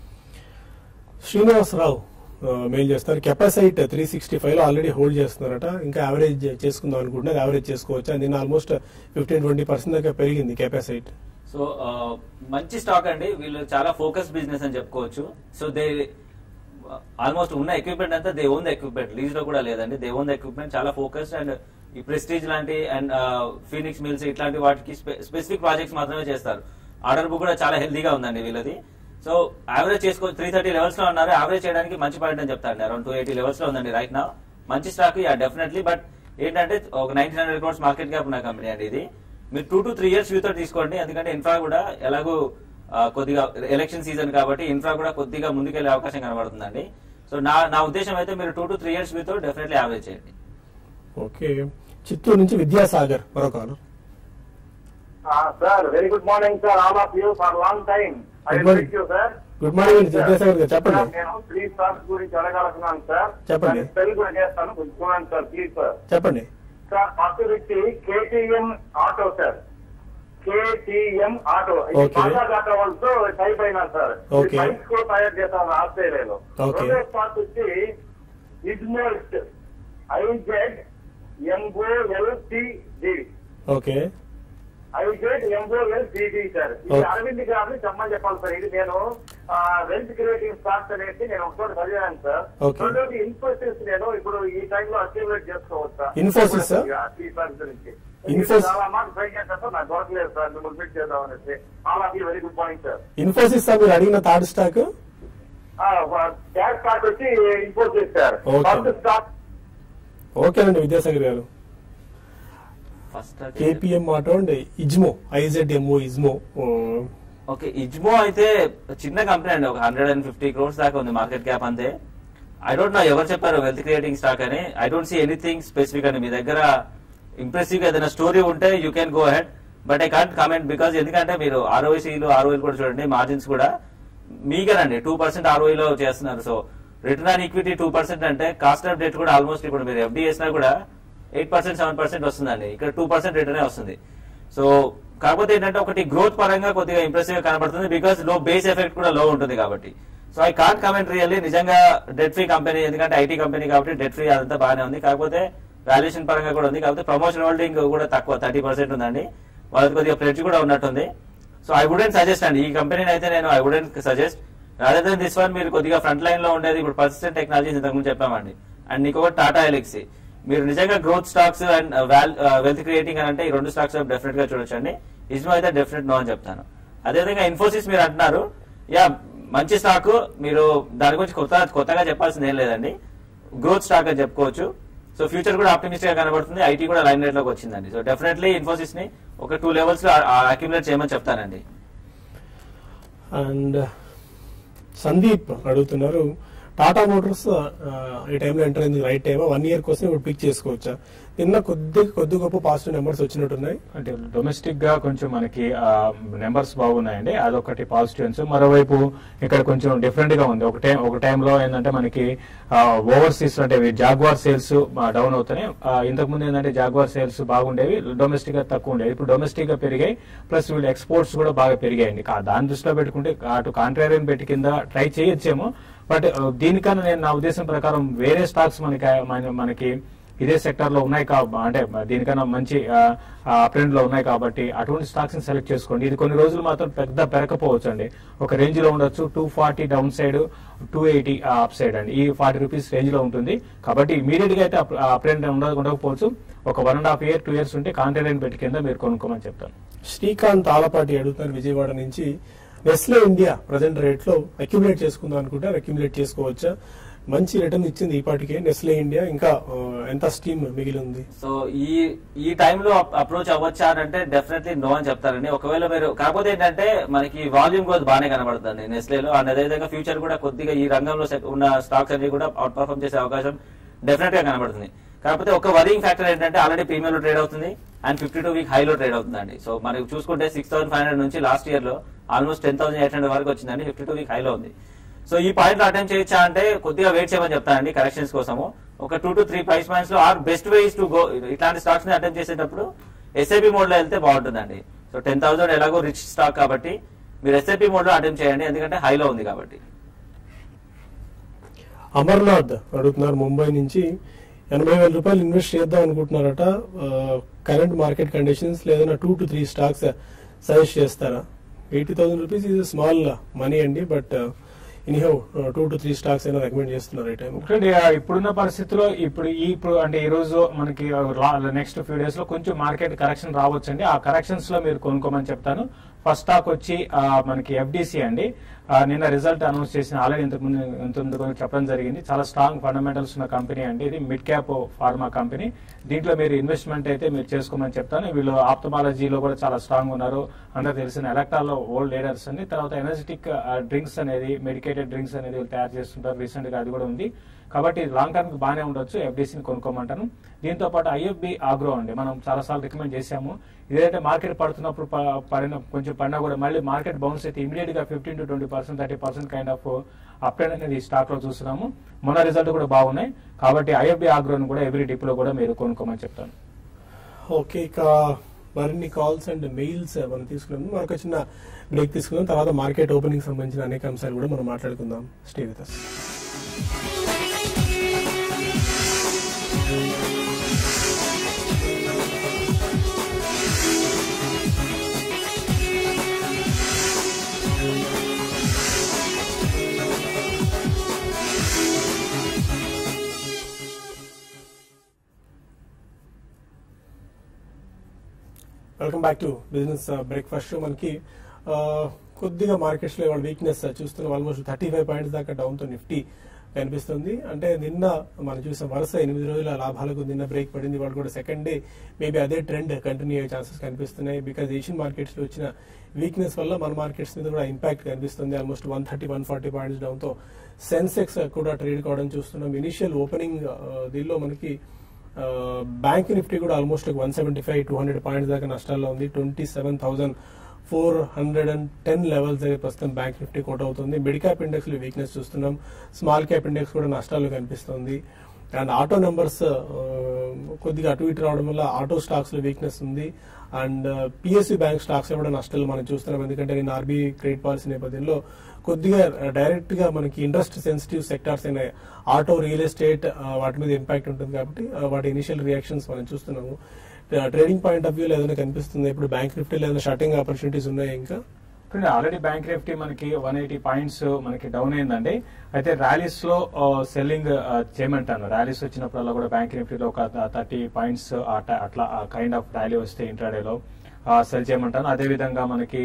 Srinivasarao mail చేస్తారు కెపాసైట్ త్రీ సిక్స్టీ ఫైవ్ లో ఆల్రెడీ హోల్డ్ చేస్తున్నారట ఇంకా యావరేజ్ చేసుకుందాం అనుకుంటున్నారు యావరేజ్ చేసుకోవచ్చు దీని ఆల్మోస్ట్ ఫిఫ్టీన్ ట్వంటీ పర్సెంట్ దాకా పెరిగింది కెపాసైట్ సో ఆ, మంచి స్టాక్ అండి వీళ్ళు చాలా ఫోకస్ బిజినెస్ అని చెప్పుకోవచ్చు సో దే ఆల్మోస్ట్ ఉన్న ఎక్విప్మెంట్ అంతా they own the equipment lease లో కూడా లేదండి దే ఓన్ ద ఎక్విప్మెంట్ చాలా ఫోకస్డ్ అండ్ ఈ ప్రెస్టీజ్ లాంటి అండ్ ఫీనిక్స్ మిల్స్ ఇట్లాంటి వాటికి స్పెసిఫిక్ ప్రాజెక్ట్స్ మాత్రమే చేస్తారు ఆర్డర్ బుక్ కూడా చాలా హెల్దీగా ఉందండి వీళ్ళది సో యావరేజ్ చేసుకో త్రీ థర్టీ లెవెల్స్ లో ఉన్నారు యావరేజ్ చేయడానికి మంచి పాయింట్ అని చెప్తాను అరౌండ్ టూ ఎయిటీ లెవెల్స్ లో ఉందండి రైట్ నా మంచి స్టాక్ యా డెఫినెట్లీ బట్ ఏంటంటే ఒక nineteen hundred crores market cap ఉన్న కంపెనీ అండి ఇది మీరు two to three years view తో తీసుకోండి ఎందుకంటే ఇన్ఫ్రా కూడా ఎలాగో ఆ, కొద్దిగా ఎలక్షన్ సీజన్ కాబట్టి ఇన్ఫ్రా కూడా కొద్దిగా ముందుకెళ్లే అవకాశం కనబడుతుందండి సో నా నా ఉద్దేశం అయితే మీరు two to three years view తో డెఫినెట్లీ యావరేజ్ చేయండి ఓకే చిత్తూరు నుంచి విద్యాసాగర్ మరో caller sir very good morning sir all of you for long time I Good morning. You sir good morning Vidyasagar గారు చెప్పండి నేను త్రీ స్టార్స్ గురించి అడగాలనుకున్నాను సార్ చెప్పండి. స్పెల్ కూడా చేస్తాను కొంచెం చూడండి సార్ ప్లీజ్ సార్ చెప్పండి సార్ ఫస్ట్ వ్యక్తి KTM auto sir KTM auto ఇది Okay. బాజాజ్ ఆటో వాళ్ళతో టైప్ అయినా సార్ Okay. బైక్స్ కూడా తయారు చేస్తారు ఆస్ట్రేలియాలో Okay. రెండో స్పాట్ వచ్చి ఇగ్నోల్ట్ I Z M O L T D okay I Z M O L T D sir ఇది Okay. అరవింద్ గారిని చెప్పమని చెప్పాలి సార్ ఇది నేను వెల్త్ క్రియేటింగ్ స్టాక్స్ అనేది నేను ఒకసారి చదివాను సార్ Okay. రెండోది ఇన్ఫోసిస్ నేను ఇప్పుడు ఈ టైంలో అక్యుములేట్ చేసుకోవచ్చా Infosys, sir? ఈ స్టాక్ గురించి Infos- చాలా మాట ట్రై చేస్తాను సార్ నాకు దొరకలేదు సార్ మిమ్మల్ని మీట్ చేద్దాం అనేసి all of you very good point sir Infosys sir మీరు అడిగిన థర్డ్ స్టాక్ క్యాష్ స్టాక్ వచ్చి Infosys sir Okay. First stock ఓకేనండి విద్యాసాగర్ గారు first KPM auto and Izmo IZMO Izmo okay Izmo అయితే చిన్న కంపెనీ అండి ఒక హండ్రెడ్ అండ్ ఫిఫ్టీ క్రోర్స్ దాకా ఉంది మార్కెట్ క్యాప్ అంతే ఐ డోంట్ నో ఎవరు చెప్పారు వెల్త్ క్రియేటింగ్ స్టాక్ అని I don't see anything specific అని మీ దగ్గర ఇంప్రెసివ్ గా ఏదైనా స్టోరీ ఉంటే you can go head but I can't comment because ఎందుకంటే మీరు ఆర్ఓసీలు ఆర్ఓఈలు కూడా చూడండి మార్జిన్స్ కూడా మీగరండి టూ పర్సెంట్ ఆర్ఓఈలో చేస్తున్నారు so return on equity two percent అంటే కాస్ట్ ఆఫ్ డెట్ కూడా ఆల్మోస్ట్ ఇప్పుడు మీరు ఎఫ్డీ చేసినా కూడా ఎయిట్ పర్సెంట్ సెవెన్ పర్సెంట్ వస్తుందండి ఇక్కడ టూ పర్సెంట్ రిటర్నే వస్తుంది సో కాకపోతే ఏంటంటే ఒకటి గ్రోత్ పరంగా కొద్దిగా ఇంప్రెసివ్ గా కనబడుతుంది బికాస్ లో బేస్ ఎఫెక్ట్ కూడా లో ఉంటుంది కాబట్టి so I can't comment really నిజంగా డెట్ ఫ్రీ కంపెనీ ఎందుకంటే ఐటీ కంపెనీ కాబట్టి డెట్ ఫ్రీ అదంతా బాగానే ఉంది కాకపోతే వాల్యుయేషన్ పరంగా కూడా ఉంది కాకపోతే ప్రమోషన్ హోల్డింగ్ కూడా తక్కువ థర్టీ పర్సెంట్ ఉందండి వాళ్ళకి కొద్దిగా ప్లెడ్జ్ కూడా ఉన్నట్టుంది సో ఐ వుడెంట్ సజెస్ట్ అండి ఈ కంపెనీని అయితే నేను I wouldn't suggest rather than this one మీరు కొద్దిగా ఫ్రంట్ లైన్ లో ఉండేది ఇప్పుడు పర్సిస్టెంట్ టెక్నాలజీస్ ఇంతకుముందు చెప్పామండి అండ్ ఇంకొకటి టాటా ఎలక్సీ మీరు నిజంగా growth stocks and wealth creating అని అంటే ఈ రెండు స్టాక్స్ డెఫినెట్ గా చూడొచ్చండి ఇజ్మో అయితే డెఫినెట్ నో అని చెప్తాను అదేవిధంగా ఇన్ఫోసిస్ మీరు అంటున్నారు యా మంచి స్టాక్ మీరు దాని గురించి కొత్త కొత్తగా చెప్పాల్సింది ఏం లేదండి గ్రోత్ స్టాక్ అని చెప్పుకోవచ్చు సో ఫ్యూచర్ కూడా ఆప్టిమిస్టిక్ గా కనబడుతుంది ఐటీ కూడా లైన్ రేట్ లోకి వచ్చిందండి సో డెఫినెట్లీ ఇన్ఫోసిస్ ని ఒక టూ లెవెల్స్ లో అక్యుములేట్ చేయమని చెప్తానండి అండ్ సందీప్ అడుగుతున్నారు టాటా మోటార్స్ ఆ, ఈ టైంలో ఎంటర్ అయింది రైట్ టైం వన్ ఇయర్ కోసం ఇప్పుడు పిక్ చేసుకోవచ్చా నిన్న కొద్ది కొద్ది గొప్ప పాజిటివ్ నెంబర్స్ వచ్చినట్టున్నాయి అంటే డొమెస్టిక్ గా కొంచెం మనకి నెంబర్స్ బాగున్నాయండి అదొకటి పాజిటివ్స్ మరోవైపు ఇక్కడ కొంచెం డిఫరెంట్ గా ఉంది ఒక టైం ఒక టైంలో ఏంటంటే మనకి ఓవర్సీస్ అంటే జాగ్వార్ సేల్స్ డౌన్ అవుతున్నాయి ఆ, ఇంతకు ముందు ఏంటంటే జాగ్వార్ సేల్స్ బాగుండేవి డొమెస్టిక్ గా తక్కువ ఉండేవి ఇప్పుడు డొమెస్టిక్ గా పెరిగాయి ప్లస్ వీళ్ళు ఎక్స్పోర్ట్స్ కూడా బాగా పెరిగాయండి కా- దాని దృష్టిలో పెట్టుకుంటే అటు కాంట్రారియన్ పెట్టి కింద ట్రై చేయొచ్చేమో బట్ దీనికన్నా నేను నా ఉద్దేశం ప్రకారం వేరే స్టాక్స్ మనకి మన- మనకి ఇదే సెక్టర్ లో ఉన్నాయి కా అంటే దీనికన్నా మంచి ట్రెండ్ లో ఉన్నాయి కాబట్టి అటువంటి స్టాక్స్ ని సెలెక్ట్ చేసుకోండి ఇది కొన్ని రోజులు మాత్రం పెద్ద పెరకపోవచ్చు అండి ఒక రేంజ్ లో ఉండొచ్చు two forty downside two eighty upside అండి ఈ ఫార్టీ రూపీస్ రేంజ్ లో ఉంటుంది కాబట్టి ఇమీడియట్ గా అయితే అప్ ట్రెండ్ ఉండకపోవచ్చు ఒక one and half year two years ఉంటే కాంట్రాక్ట్ పెట్టి కింద మీరు కొనుక్కోమని చెప్తాను శ్రీకాంత్ ఆలపాటి అడుగుతున్నారు విజయవాడ నుంచి నెస్లే ఇండియా ప్రజెంట్ రేట్ లో అక్యుములేట్ చేసుకుందాం అనుకుంటే అక్యుములేట్ చేసుకోవచ్చా మంచి రిటర్న్ ఇచ్చింది ఈ పాటికే నెస్లే ఇండియా ఇంకా ఆ, ఎంత స్టీమ్ మిగిలి ఉంది సో ఈ ఈ టైంలో అప్రోచ్ అవ్వచ్చా అని అంటే డెఫినెట్లీ నో అని చెప్తారండి ఒకవేళ మీరు కాకపోతే ఏంటంటే మనకి వాల్యూమ్ గ్రోత్ బాగానే కనబడుతుంది నెస్లేలో అండ్ అదేవిధంగా ఫ్యూచర్ కూడా కొద్దిగా ఈ రంగంలో set ఉన్న స్టాక్స్ అన్ని కూడా అవుట్ పర్ఫామ్ చేసే అవకాశం డెఫినెట్ గా కనబడుతుంది కాకపోతే ఒక వరింగ్ ఫ్యాక్టర్ ఏంటంటే ఆల్రెడీ ప్రీమియం లో ట్రేడ్ అవుతుంది అండ్ ఫిఫ్టీ టూ వీక్ హైలో ట్రేడ్ అవుతుందండి సో మనకి చూసుకుంటే సిక్స్ థౌసండ్ ఫైవ్ హండ్రెడ్ నుంచి లాస్ట్ ఇయర్ లో almost ten thousand eight hundred వరకు వచ్చిందండి ఫిఫ్టీ టూ వీక్ హైలో ఉంది సో ఈ పాయింట్ లో అటెండ్ చేయొచ్చా అంటే కొద్దిగా వెయిట్ చేయమని చెప్తానండి కరెక్షన్స్ కోసము ఒక two to three price points లో are best ways to go ఇట్లాంటి స్టాక్స్ ని అటెండ్ చేసేటప్పుడు ఎస్ఐపి మోడ్ లో వెళ్తే బాగుంటుందండి సో టెన్ థౌసండ్ ఎలాగో రిచ్ స్టాక్ కాబట్టి మీరు ఎస్ఐపి మోడ్ లో అటెండ్ చేయండి ఎందుకంటే హైలో ఉంది కాబట్టి అమర్నాథ్ అడుగుతున్నారు ముంబై నుంచి ఎనభై వేల రూపాయలు ఇన్వెస్ట్ చేద్దాం అనుకుంటున్నారట కరెంట్ మార్కెట్ కండిషన్స్ లేదన్నా two to three stocks suggest చేస్తారా eighty thousand rupees is small money అండి but anyhow two to three stocks అయినా రికమెండ్ చేస్తున్నారు ఈ టైం ఒకటి ఆ, ఇప్పుడున్న పరిస్థితిలో ఇప్పుడు ఈ ఇప్పుడు అంటే ఈ రోజు మనకి నెక్స్ట్ ఫ్యూ డేస్ లో కొంచెం మార్కెట్ కరెక్షన్ రావచ్చండి ఆ కరెక్షన్స్ లో మీరు కొనుక్కోమని చెప్తాను ఫస్ట్ స్టాక్ వచ్చి ఆ, మనకి ఎఫ్డిసి అండి ఆ, నిన్న రిజల్ట్ అనౌన్స్ చేసిన ఆల్రెడీ ఇంతకు ముందు ఇంతకు ముందు చెప్పడం జరిగింది చాలా స్ట్రాంగ్ ఫండమెంటల్స్ ఉన్న కంపెనీ అండి ఇది మిడ్ క్యాప్ ఫార్మా కంపెనీ దీంట్లో మీరు ఇన్వెస్ట్మెంట్ అయితే మీరు చేసుకోమని చెప్తాను వీళ్ళు ఆప్తమాలజీలో కూడా చాలా స్ట్రాంగ్ ఉన్నారు అందరూ తెలిసిన ఎలక్ట్రాల్లో ఓల్డ్ లీడర్స్ అండి తర్వాత ఎనర్జెటిక్ డ్రింక్స్ అనేది మెడికేటెడ్ డ్రింక్స్ అనేది వీళ్ళు తయారు చేస్తుంటారు రీసెంట్ గా అది కూడా ఉంది కాబట్టి లాంగ్ టర్మ్ కి బాగానే ఉండొచ్చు ఎఫ్డీసీని కొనుక్కోమంటాను దీంతో పాటు ఐఎఫ్బి ఆగ్రో అండి మనం చాలా సార్లు రికమెండ్ చేశాము ఇదైతే మార్కెట్ పడుతున్నప్పుడు ప- పడిన కొంచెం పడినా కూడా మళ్ళీ మార్కెట్ బౌన్స్ అయితే ఇమీడియట్ గా fifteen to twenty percent thirty percent kind of uptrend అనేది స్టాక్ లో చూస్తున్నాము మొన్న రిజల్ట్ కూడా బాగున్నాయి కాబట్టి ఐఎఫ్బి ఆగ్రోని కూడా ఎవ్రీ డిప్ లో కూడా మీరు కొనుక్కోమని చెప్తాను ఓకే ఇక మరిన్ని కాల్స్ అండ్ మెయిల్స్ మనం తీసుకున్నాము మరొక చిన్న బ్రేక్ తీసుకుందాం తర్వాత మార్కెట్ ఓపెనింగ్ సంబంధించిన అనేక అంశాలు కూడా మనం మాట్లాడుకుందాం stay with us. Welcome back to business breakfast show మనకి ఆ, కొద్దిగా మార్కెట్స్ లో ఇవాళ వీక్నెస్ చూస్తున్నాం ఆల్మోస్ట్ థర్టీ ఫైవ్ పాయింట్స్ దాకా డౌన్ తో నిఫ్టీ కనిపిస్తుంది అంటే నిన్న మనం చూసాం వరుస ఎనిమిది రోజుల లాభాలకు నిన్న బ్రేక్ పడింది వాళ్ళు కూడా సెకండ్ డే మేబీ అదే ట్రెండ్ కంటిన్యూ అయ్యే ఛాన్సెస్ కనిపిస్తున్నాయి బికాజ్ ఏషియన్ మార్కెట్స్ లో వచ్చిన వీక్నెస్ వల్ల మన మార్కెట్స్ మీద కూడా ఇంపాక్ట్ కనిపిస్తుంది almost one thirty one forty points down తో సెన్సెక్స్ కూడా ట్రేడ్ కావడం చూస్తున్నాం ఇనిషియల్ ఓపెనింగ్ దీనిలో మనకి బ్యాంక్ నిఫ్టీ కూడా almost one seventy five two hundred points దాకా నష్టాల్లో ఉంది twenty seven thousand four hundred and ten levels దగ్గర ప్రస్తుతం బ్యాంక్ నిఫ్టీ కోట్ అవుతుంది మిడ్ క్యాప్ ఇండెక్స్ లో వీక్నెస్ చూస్తున్నాం స్మాల్ క్యాప్ ఇండెక్స్ కూడా నష్టాలు కనిపిస్తుంది అండ్ ఆటో నెంబర్స్ కొద్దిగా అటు ఇటు రావడం వల్ల ఆటో స్టాక్స్ లో వీక్నెస్ ఉంది అండ్ పిఎస్సి బ్యాంక్ స్టాక్స్ లో కూడా నష్టాలు మనం చూస్తున్నాం ఎందుకంటే నేను ఆర్బీఐ క్రెడిట్ పాలసీ నేపథ్యంలో కొద్దిగా డైరెక్ట్ గా మనకి ఇంట్రెస్ట్ సెన్సిటివ్ సెక్టార్స్ అయిన ఆటో రియల్ ఎస్టేట్ వాటి మీద ఇంపాక్ట్ ఉంటుంది కాబట్టి ఆ, వాటి ఇనిషియల్ రియాక్షన్స్ మనం చూస్తున్నాము ట్రేడింగ్ పాయింట్ ఆఫ్ వ్యూలో ఏదైనా కనిపిస్తుంది ఇప్పుడు బ్యాంక్ నిఫ్టీలో ఏదైనా షార్టింగ్ ఆపర్చునిటీస్ ఉన్నాయి ఇంకా ఆల్రెడీ బ్యాంక్ నిఫ్టీ మనకి వన్ ఎయిటీ పాయింట్స్ మనకి డౌన్ అయిందండి అయితే ర్యాలీస్ లో సెల్లింగ్ చేయమంటాను ర్యాలీస్ వచ్చినప్పుడల్లా కూడా బ్యాంక్ నిఫ్టీలో ఒక థర్టీ పాయింట్స్ అట్లా కైండ్ ఆఫ్ ర్యాలీ వస్తే ఇంట్రాడేలో సెల్ చేయమంటాను అదే విధంగా మనకి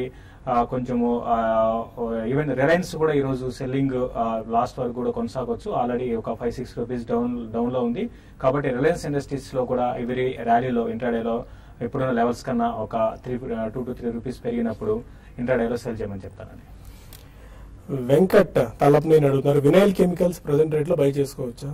ఆ, కొంచెము ఈవెన్ రిలయన్స్ కూడా ఈ రోజు సెల్లింగ్ లాస్ట్ వరకు కూడా కొనసాగొచ్చు ఆల్రెడీ ఒక five six rupees down down లో ఉంది కాబట్టి రిలయన్స్ ఇండస్ట్రీస్ లో కూడా ఇవరి ర్యాలీలో ఇంట్రాడేలో ఇప్పుడున్న లెవెల్స్ కన్నా ఒక three two to three rupees పెరిగినప్పుడు ఇంట్రాడేలో సెల్ చేయమని చెప్తానండి వెంకట్ తలప్నేని అడుగుతున్నారు వినైల్ కెమికల్స్ ప్రజెంట్ రేట్ లో బై చేసుకోవచ్చా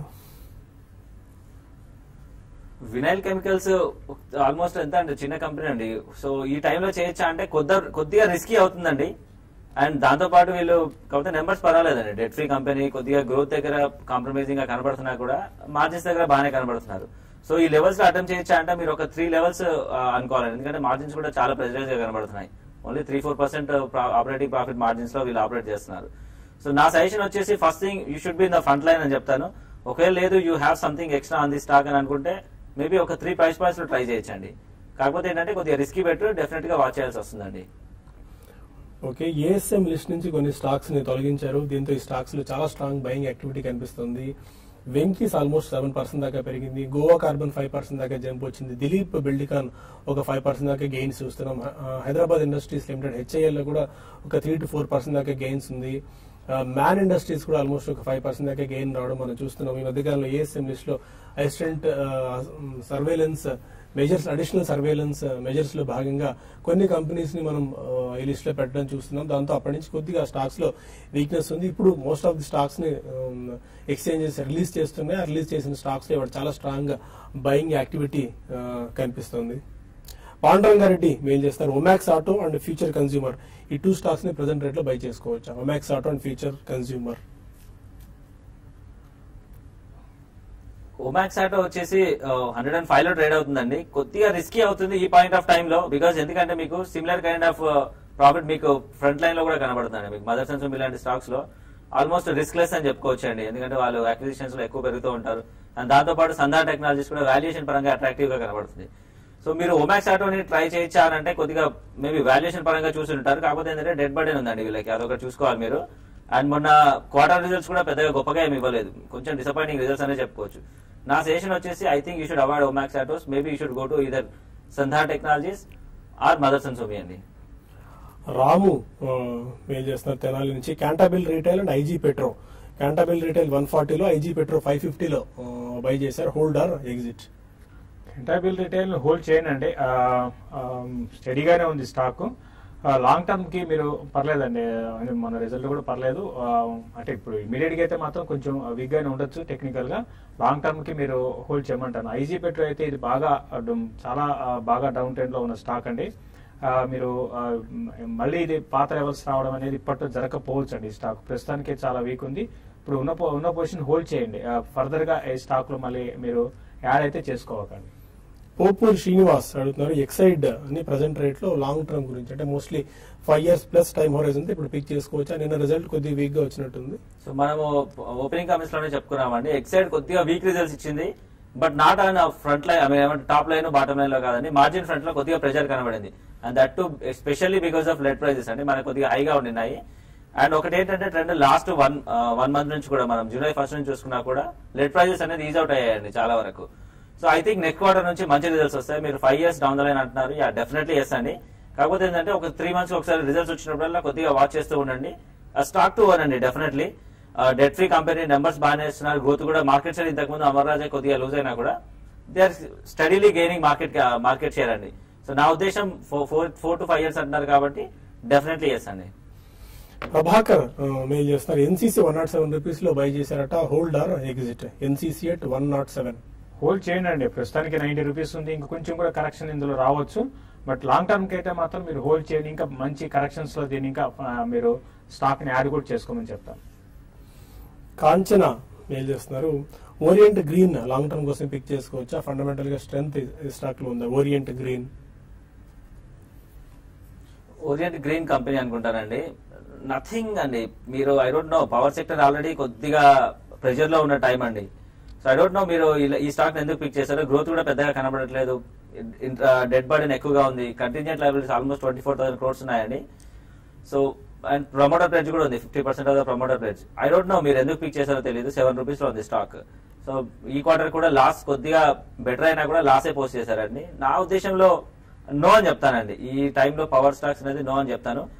వినైల్ కెమికల్స్ ఆల్మోస్ట్ ఎంత అండి చిన్న కంపెనీ అండి సో ఈ టైంలో చేయొచ్చా అంటే కొద్ద కొద్దిగా రిస్కీ అవుతుందండి అండ్ దాంతో పాటు వీళ్ళు కాకపోతే నెంబర్స్ పర్వాలేదండి డెట్ ఫ్రీ కంపెనీ కొద్దిగా గ్రోత్ దగ్గర కాంప్రమైజింగ్ గా కనబడుతున్నా కూడా మార్జిన్స్ దగ్గర బాగానే కనబడుతున్నారు సో ఈ లెవెల్స్ లో అటెంప్ట్ చేయొచ్చా అంటే మీరు ఒక త్రీ లెవెల్స్ అనుకోవాలండి ఎందుకంటే మార్జిన్స్ కూడా చాలా ప్రెజరైజ్ గా కనబడుతున్నాయి only three four percent operating profit margins లో వీళ్ళు ఆపరేట్ చేస్తున్నారు సో నా సజెషన్ వచ్చేసి first thing you should be in the front line అని చెప్తాను ఒకవేళ లేదు you have something extra on the stock అని అనుకుంటే మేబీ ఒక త్రీ ప్రైస్ పాయింట్స్ లో ట్రై చేయొచ్చండి కాకపోతే ఏంటంటే కొద్దిగా రిస్కీ పెట్టు డెఫినెట్ గా వాచ్ చేయాల్సి వస్తుందండి ఓకే ఏఎస్ఎం లిస్ట్ నుంచి కొన్ని స్టాక్స్ ని తొలగించారు దీంతో ఈ స్టాక్స్ లో చాలా స్ట్రాంగ్ బయింగ్ యాక్టివిటీ కనిపిస్తుంది వెంకీస్ ఆల్మోస్ట్ సెవెన్ పర్సెంట్ దాకా పెరిగింది గోవా కార్బన్ ఫైవ్ పర్సెంట్ దాకా జంప్ వచ్చింది దిలీప్ బిల్డికాన్ ఒక ఫైవ్ పర్సెంట్ దాకా గెయిన్స్ చూస్తున్నాం ఆ, హైదరాబాద్ ఇండస్ట్రీస్ లిమిటెడ్ హెచ్ఐఎల్ లో కూడా ఒక త్రీ టు ఫోర్ పర్సెంట్ దాకా గెయిన్స్ ఉంది మ్యాన్ ఇండస్ట్రీస్ కూడా ఆల్మోస్ట్ ఒక ఫైవ్ పర్సెంట్ దాకా గెయిన్ రావడం మనం చూస్తున్నాం ఈ మధ్యకాలంలో ఏఎస్ఎం లిస్ట్ లో assistant surveillance measures additional surveillance measures లో భాగంగా కొన్ని కంపెనీస్ ని మనం ఆ, ఈ లిస్ట్ లో పెట్టడం చూస్తున్నాం దాంతో అప్పటి నుంచి కొద్దిగా స్టాక్స్ లో వీక్నెస్ ఉంది ఇప్పుడు మోస్ట్ ఆఫ్ ది స్టాక్స్ ని ఎక్స్చేంజెస్ రిలీజ్ చేస్తున్నాయి ఆ రిలీజ్ చేసిన స్టాక్స్ లో ఇవాళ చాలా స్ట్రాంగ్ బయింగ్ యాక్టివిటీ కనిపిస్తుంది పాండురంగారెడ్డి మెయిల్ చేస్తారు Omax auto and future consumer ఈ టూ స్టాక్స్ ని ప్రెసెంట్ రేట్ లో బై చేసుకోవచ్చు Omax auto and future consumer Omax auto వచ్చేసి హండ్రెడ్ అండ్ ఫైవ్ లో ట్రేడ్ అవుతుందండి కొద్దిగా రిస్కీ అవుతుంది ఈ పాయింట్ ఆఫ్ టైమ్ లో బికాస్ ఎందుకంటే మీకు సిమిలర్ కైండ్ ఆఫ్ ప్రాఫిట్ మీకు ఫ్రంట్ లైన్ లో కూడా కనబడుతుంది మీకు మదర్ సెన్స్ ఇలాంటి స్టాక్స్ లో ఆల్మోస్ట్ రిస్క్ లెస్ అని చెప్పుకోవచ్చు అండి ఎందుకంటే వాళ్ళు అక్విజిషన్స్ లో ఎక్కువ పెరుగుతూ ఉంటారు అండ్ దాంతో పాటు సందా టెక్నాలజీస్ కూడా వాల్యుయేషన్ పరంగా అట్రాక్టివ్ గా కనబడుతుంది సో మీరు ఒమాక్స్ ఆటోని ట్రై చేయొచ్చా అని అంటే కొద్దిగా మేబీ వాల్యుయేషన్ పరంగా చూసి ఉంటారు కాకపోతే ఏంటంటే డెడ్ బర్డెన్ ఉందండి వీళ్ళకి అదొకటి చూసుకోవాలి మీరు అండ్ మొన్న క్వార్టర్ రిజల్ట్స్ కూడా పెద్దగా గొప్పగా ఏమి ఇవ్వలేదు కొంచెం డిసప్పాయింటింగ్ రిజల్ట్స్ అనే చెప్పుకోవచ్చు నా సజెషన్ వచ్చేసి I think you should avoid Omax autos maybe you should go to either Sandhar technologies or Motherson Sumi అండి రాము మెయిల్ చేస్తున్నారు తెనాలి నుంచి Cantabil retail and IG petro Cantabil retail one ఫార్టీలో ఐజీ పెట్రో ఫైవ్ ఫిఫ్టీలో buy చేశారు hold or exit Cantabil retail hold చేయండి అండి స్టడీగానే ఉంది stock long term కి మీరు పర్లేదండి అంటే మన రిజల్ట్ కూడా పర్లేదు ఆ, అంటే ఇప్పుడు ఇమీడియట్ గా అయితే మాత్రం కొంచెం వీక్ గానే ఉండొచ్చు టెక్నికల్ గా లాంగ్ టర్మ్ కి మీరు హోల్డ్ చేయమంటాను ఐజీ పెట్రో అయితే ఇది బాగా ఆ, డం- చాలా ఆ, బాగా డౌన్ ట్రెండ్ లో ఉన్న స్టాక్ అండి ఆ, మీరు ఆ, మ్, మళ్ళీ ఇది పాత లెవెల్స్ రావడం అనేది ఇప్పట్లో జరగకపోవచ్చు అండి ఈ స్టాక్ ప్రస్తుతానికి చాలా వీక్ ఉంది ఇప్పుడు ఉన్న పొ- ఉన్న పొజిషన్ హోల్డ్ చేయండి ఫర్దర్ గా ఈ స్టాక్ లో మళ్ళీ మీరు యాడ్ అయితే చేసుకోవకండి పోపూర్ శ్రీనివాస్ అడుగుతున్నారు ఎక్సైడ్ అని ప్రజెంట్ రేట్ లో లాంగ్ టర్మ్ గురించి అంటే mostly five years plus time horizon ఇప్పుడు పిక్ చేసుకోవచ్చు నిన్న రిజల్ట్ కొద్దిగా వీక్ గా వచ్చినట్టుంది సో మనము ఓపెనింగ్ కామెంట్స్ లోనే చెప్పుకున్నామండి ఎక్సైడ్ కొద్దిగా వీక్ రిజల్ట్స్ ఇచ్చింది but not on front line I mean ఏమంటే టాప్ లైన్ బాటమ్ లైన్ లో కాదండి మార్జిన్ ఫ్రంట్ లో కొద్దిగా ప్రెషర్ కనబడింది and that too especially because of lead prices అండి మనకు కొద్దిగా హైగా ఉండినాయి అండ్ ఒకటి ఏంటంటే trend last one one month నుంచి కూడా మనం జూలై ఫస్ట్ నుంచి చూసుకున్నా కూడా లెడ్ ప్రైజెస్ అనేది ఈజ్ అవుట్ అయ్యాయండి చాలా వరకు so I think next quarter నుంచి మంచి రిజల్ట్స్ వస్తాయి మీరు five years down the line అంటున్నారు యా డెఫినెట్లీ ఎస్ అండి కాకపోతే ఏంటంటే ఒక త్రీ మంత్స్ ఒకసారి రిజల్ట్స్ వచ్చినప్పుడల్లా కొద్దిగా వాచ్ చేస్తూ ఉండండి స్టాక్ టు వన్ అండి definitely debt free company numbers బాగానే ఇస్తున్నారు గ్రోత్ కూడా మార్కెట్ షేర్ ఇంతకు ముందు అమర్ రాజా కొద్దిగా లూజ్ అయినా కూడా they are steadily gaining market market share అండి సో నా ఉద్దేశం four four to five years అంటున్నారు కాబట్టి డెఫినెట్లీ ఎస్ అండి ప్రభాకర్ మెయిల్ చేస్తున్నారు NCC one not seven rupees లో బై చేశారట hold or exit NCC at one not seven hold చేయండి అండి ప్రస్తుతానికి నైన్టీ రూపీస్ ఉంది ఇంకా కొంచెం కూడా కరెక్షన్ ఇందులో రావచ్చు బట్ లాంగ్ టర్మ్ కి అయితే మాత్రం మీరు హోల్డ్ చేయండి ఇంకా మంచి కరెక్షన్స్ లో దీన్ని ఇంకా ఆ, మీరు స్టాక్ ని యాడ్ కూడా చేసుకోమని చెప్తాను కాంచన మెయిల్ చేస్తున్నారు ఓరియంట్ గ్రీన్ లాంగ్ టర్మ్ కోసం పిక్ చేసుకోవచ్చా ఫండమెంటల్ గా స్ట్రెంత్ స్టాక్ లో ఉందా Orient Green Orient Green company అనుకుంటానండి నథింగ్ అండి మీరు I don't know power sector already కొద్దిగా ప్రెషర్ లో ఉన్న టైం అండి సో ఐ డోంట్ నో మీరు ఇలా- ఈ స్టాక్ ఎందుకు పిక్ చేశారో గ్రోత్ కూడా పెద్దగా కనబడట్లేదు డెడ్ బర్డెన్ ఎక్కువగా ఉంది contingent liabilities almost twenty four thousand crores ఉన్నాయండి సో అండ్ ప్రమోటర్ ప్లేజ్ కూడా ఉంది fifty percent of the promoter pledge I don't know మీరు ఎందుకు పిక్ చేశారో తెలియదు సెవెన్ రూపీస్ లో ఉంది స్టాక్ సో ఈ క్వార్టర్ కూడా లాస్ కొద్దిగా బెటర్ అయినా కూడా లాసే పోస్ట్ చేశారండి నా ఉద్దేశంలో నో అని చెప్తానండి ఈ టైంలో పవర్ స్టాక్స్ అనేది నో అని చెప్తాను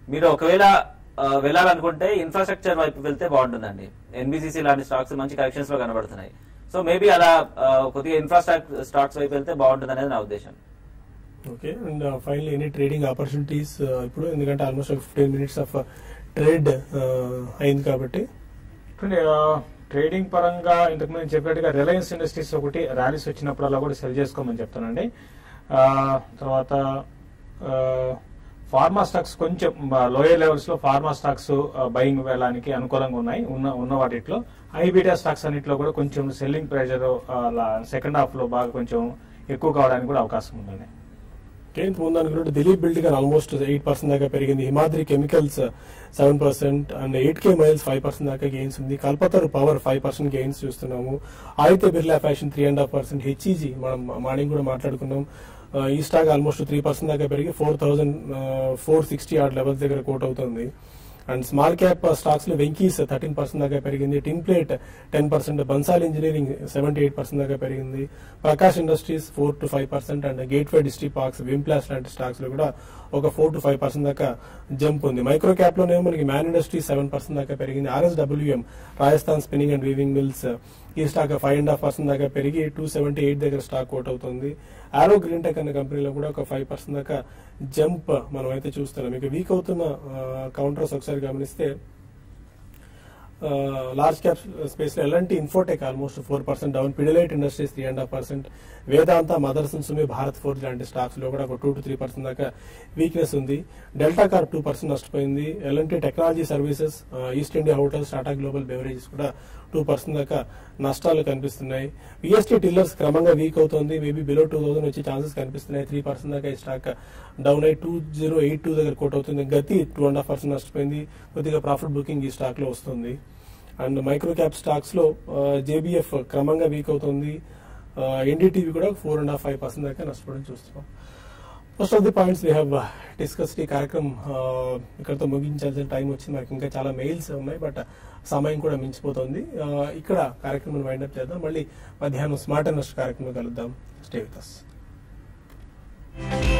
మీరు ఒకవేళ ఆ, వెళ్ళాలనుకుంటే ఇన్ఫ్రాస్ట్రక్చర్ వైపు వెళ్తే బాగుంటుందండి ఎన్బిసిసి లాంటి స్టాక్స్ మంచి కరెక్షన్స్ లో కనబడుతున్నాయి సో మేబీ అలా ఆ, కొద్దిగా ఇన్ఫ్రాస్ట్రక్చర్ స్టాక్స్ వైపు వెళ్తే బాగుంటుంది అనేది నా ఉద్దేశం okay and final any trading opportunities ఇప్పుడు ఎందుకంటే almost fifteen minutes of trade అయింది కాబట్టి చూడండి, ఆ, ట్రేడింగ్ పరంగా ఇంతకు ముందు చెప్పినట్టుగా రిలయన్స్ ఇండస్ట్రీస్ ఒకటి ర్యాలీస్ వచ్చినప్పుడల్లా కూడా సెల్ చేసుకోమని చెప్తానండి ఆ, తర్వాత ఆ, ఫార్మా స్టాక్స్ కొంచెం లోయర్ లెవెల్స్ లో ఫార్మా స్టాక్స్ బయింగ్ వెళ్ళడానికి అనుకూలంగా ఉన్నాయి ఉన్న ఉన్న వాటిలో ఐబీటా స్టాక్స్ అన్నిట్లో కూడా కొంచెం సెల్లింగ్ ప్రెషర్ సెకండ్ హాఫ్ లో బాగా కొంచెం ఎక్కువ కావడానికి కూడా అవకాశం ఉందండి ఇంత ముందు అనుకున్నట్టు Dilip building almost eight percent దాకా పెరిగింది Himadri chemicals seven percent and eight K miles five percent దాకా గెయిన్స్ ఉంది Kalpataru power five percent gains చూస్తున్నాము Aditya Birla fashion three and half percent HEG మనం మార్నింగ్ కూడా మాట్లాడుకున్నాం ఆ, ఈ స్టాక్ ఆల్మోస్ట్ త్రీ పర్సెంట్ దాకా పెరిగి four thousand four sixty or levels దగ్గర కోట్ అవుతుంది అండ్ స్మాల్ క్యాప్ స్టాక్స్ లో వెంకీస్ థర్టీన్ పర్సెంట్ దాకా పెరిగింది tin plate ten percent Bansal engineering seventy eight percent దాకా పెరిగింది Prakash industries four to five percent and gateway district parks Wimplast లాంటి stocks లో కూడా ఒక ఫోర్ టు ఫైవ్ పర్సెంట్ దాకా జంప్ ఉంది మైక్రో క్యాప్ లోనే మనకి మ్యాన్ ఇండస్ట్రీస్ సెవెన్ పర్సెంట్ దాకా పెరిగింది RSWM Rajasthan spinning and weaving mills ఈ stock five and half percent దాకా పెరిగి టూ సెవెంటీ ఎయిట్ దగ్గర స్టాక్ అవుట్ అవుతుంది ఆరో గ్రీన్ టెక్ అనే కంపెనీలో కూడా ఒక ఫైవ్ పర్సెంట్ దాకా జంప్ మనం అయితే చూస్తున్నాం ఇక వీక్ అవుతున్న కౌంటర్స్ ఒకసారి గమనిస్తే లార్జ్ క్యాప్ స్పేస్ లో ఎలాంటి Infotech almost four percent down Pidilite Industries three and half percent Vedanta Motherson Sumi Bharat Forge లాంటి స్టాక్స్ లో కూడా ఒక టూ టు త్రీ పర్సెంట్ దాకా వీక్నెస్ ఉంది డెల్టా కార్ టూ పర్సెంట్ నష్టపోయింది L and T Technology Services East India Hotels Tata Global Beverages కూడా టూ పర్సెంట్ దాకా నష్టాలు కనిపిస్తున్నాయి విఎస్టీ టిల్లర్స్ క్రమంగా వీక్ అవుతుంది మేబీ బిలో టూ థౌసండ్ వచ్చే ఛాన్సెస్ కనిపిస్తున్నాయి త్రీ పర్సెంట్ దాకా ఈ స్టాక్ డౌన్ అయ్యి టూ జీరో ఎయిట్ టూ దగ్గర కోట్ అవుతుంది గతి టూ అండ్ హాఫ్ పర్సెంట్ నష్టపోయింది కొద్దిగా ప్రాఫిట్ బుకింగ్ ఈ స్టాక్ లో వస్తుంది అండ్ మైక్రో క్యాప్ స్టాక్స్ లో జేబీఎఫ్ క్రమంగా వీక్ అవుతుంది ఎన్డీటీవీ కూడా four and half five percent దాకా నష్టపోవడం చూస్తున్నాం most of the points we have discussed ఈ కార్యక్రమం uh, ఇక్కడతో ముగించాల్సిన టైం వచ్చింది మనకి ఇంకా చాలా మెయిల్స్ ఉన్నాయి బట్ సమయం కూడా మించిపోతుంది Uh, ఇక్కడ కార్యక్రమం వైండప్ చేద్దాం మళ్ళీ మధ్యాహ్నం స్మార్ట్ అండ్ కార్యక్రమం కలుద్దాం స్టే విత్ us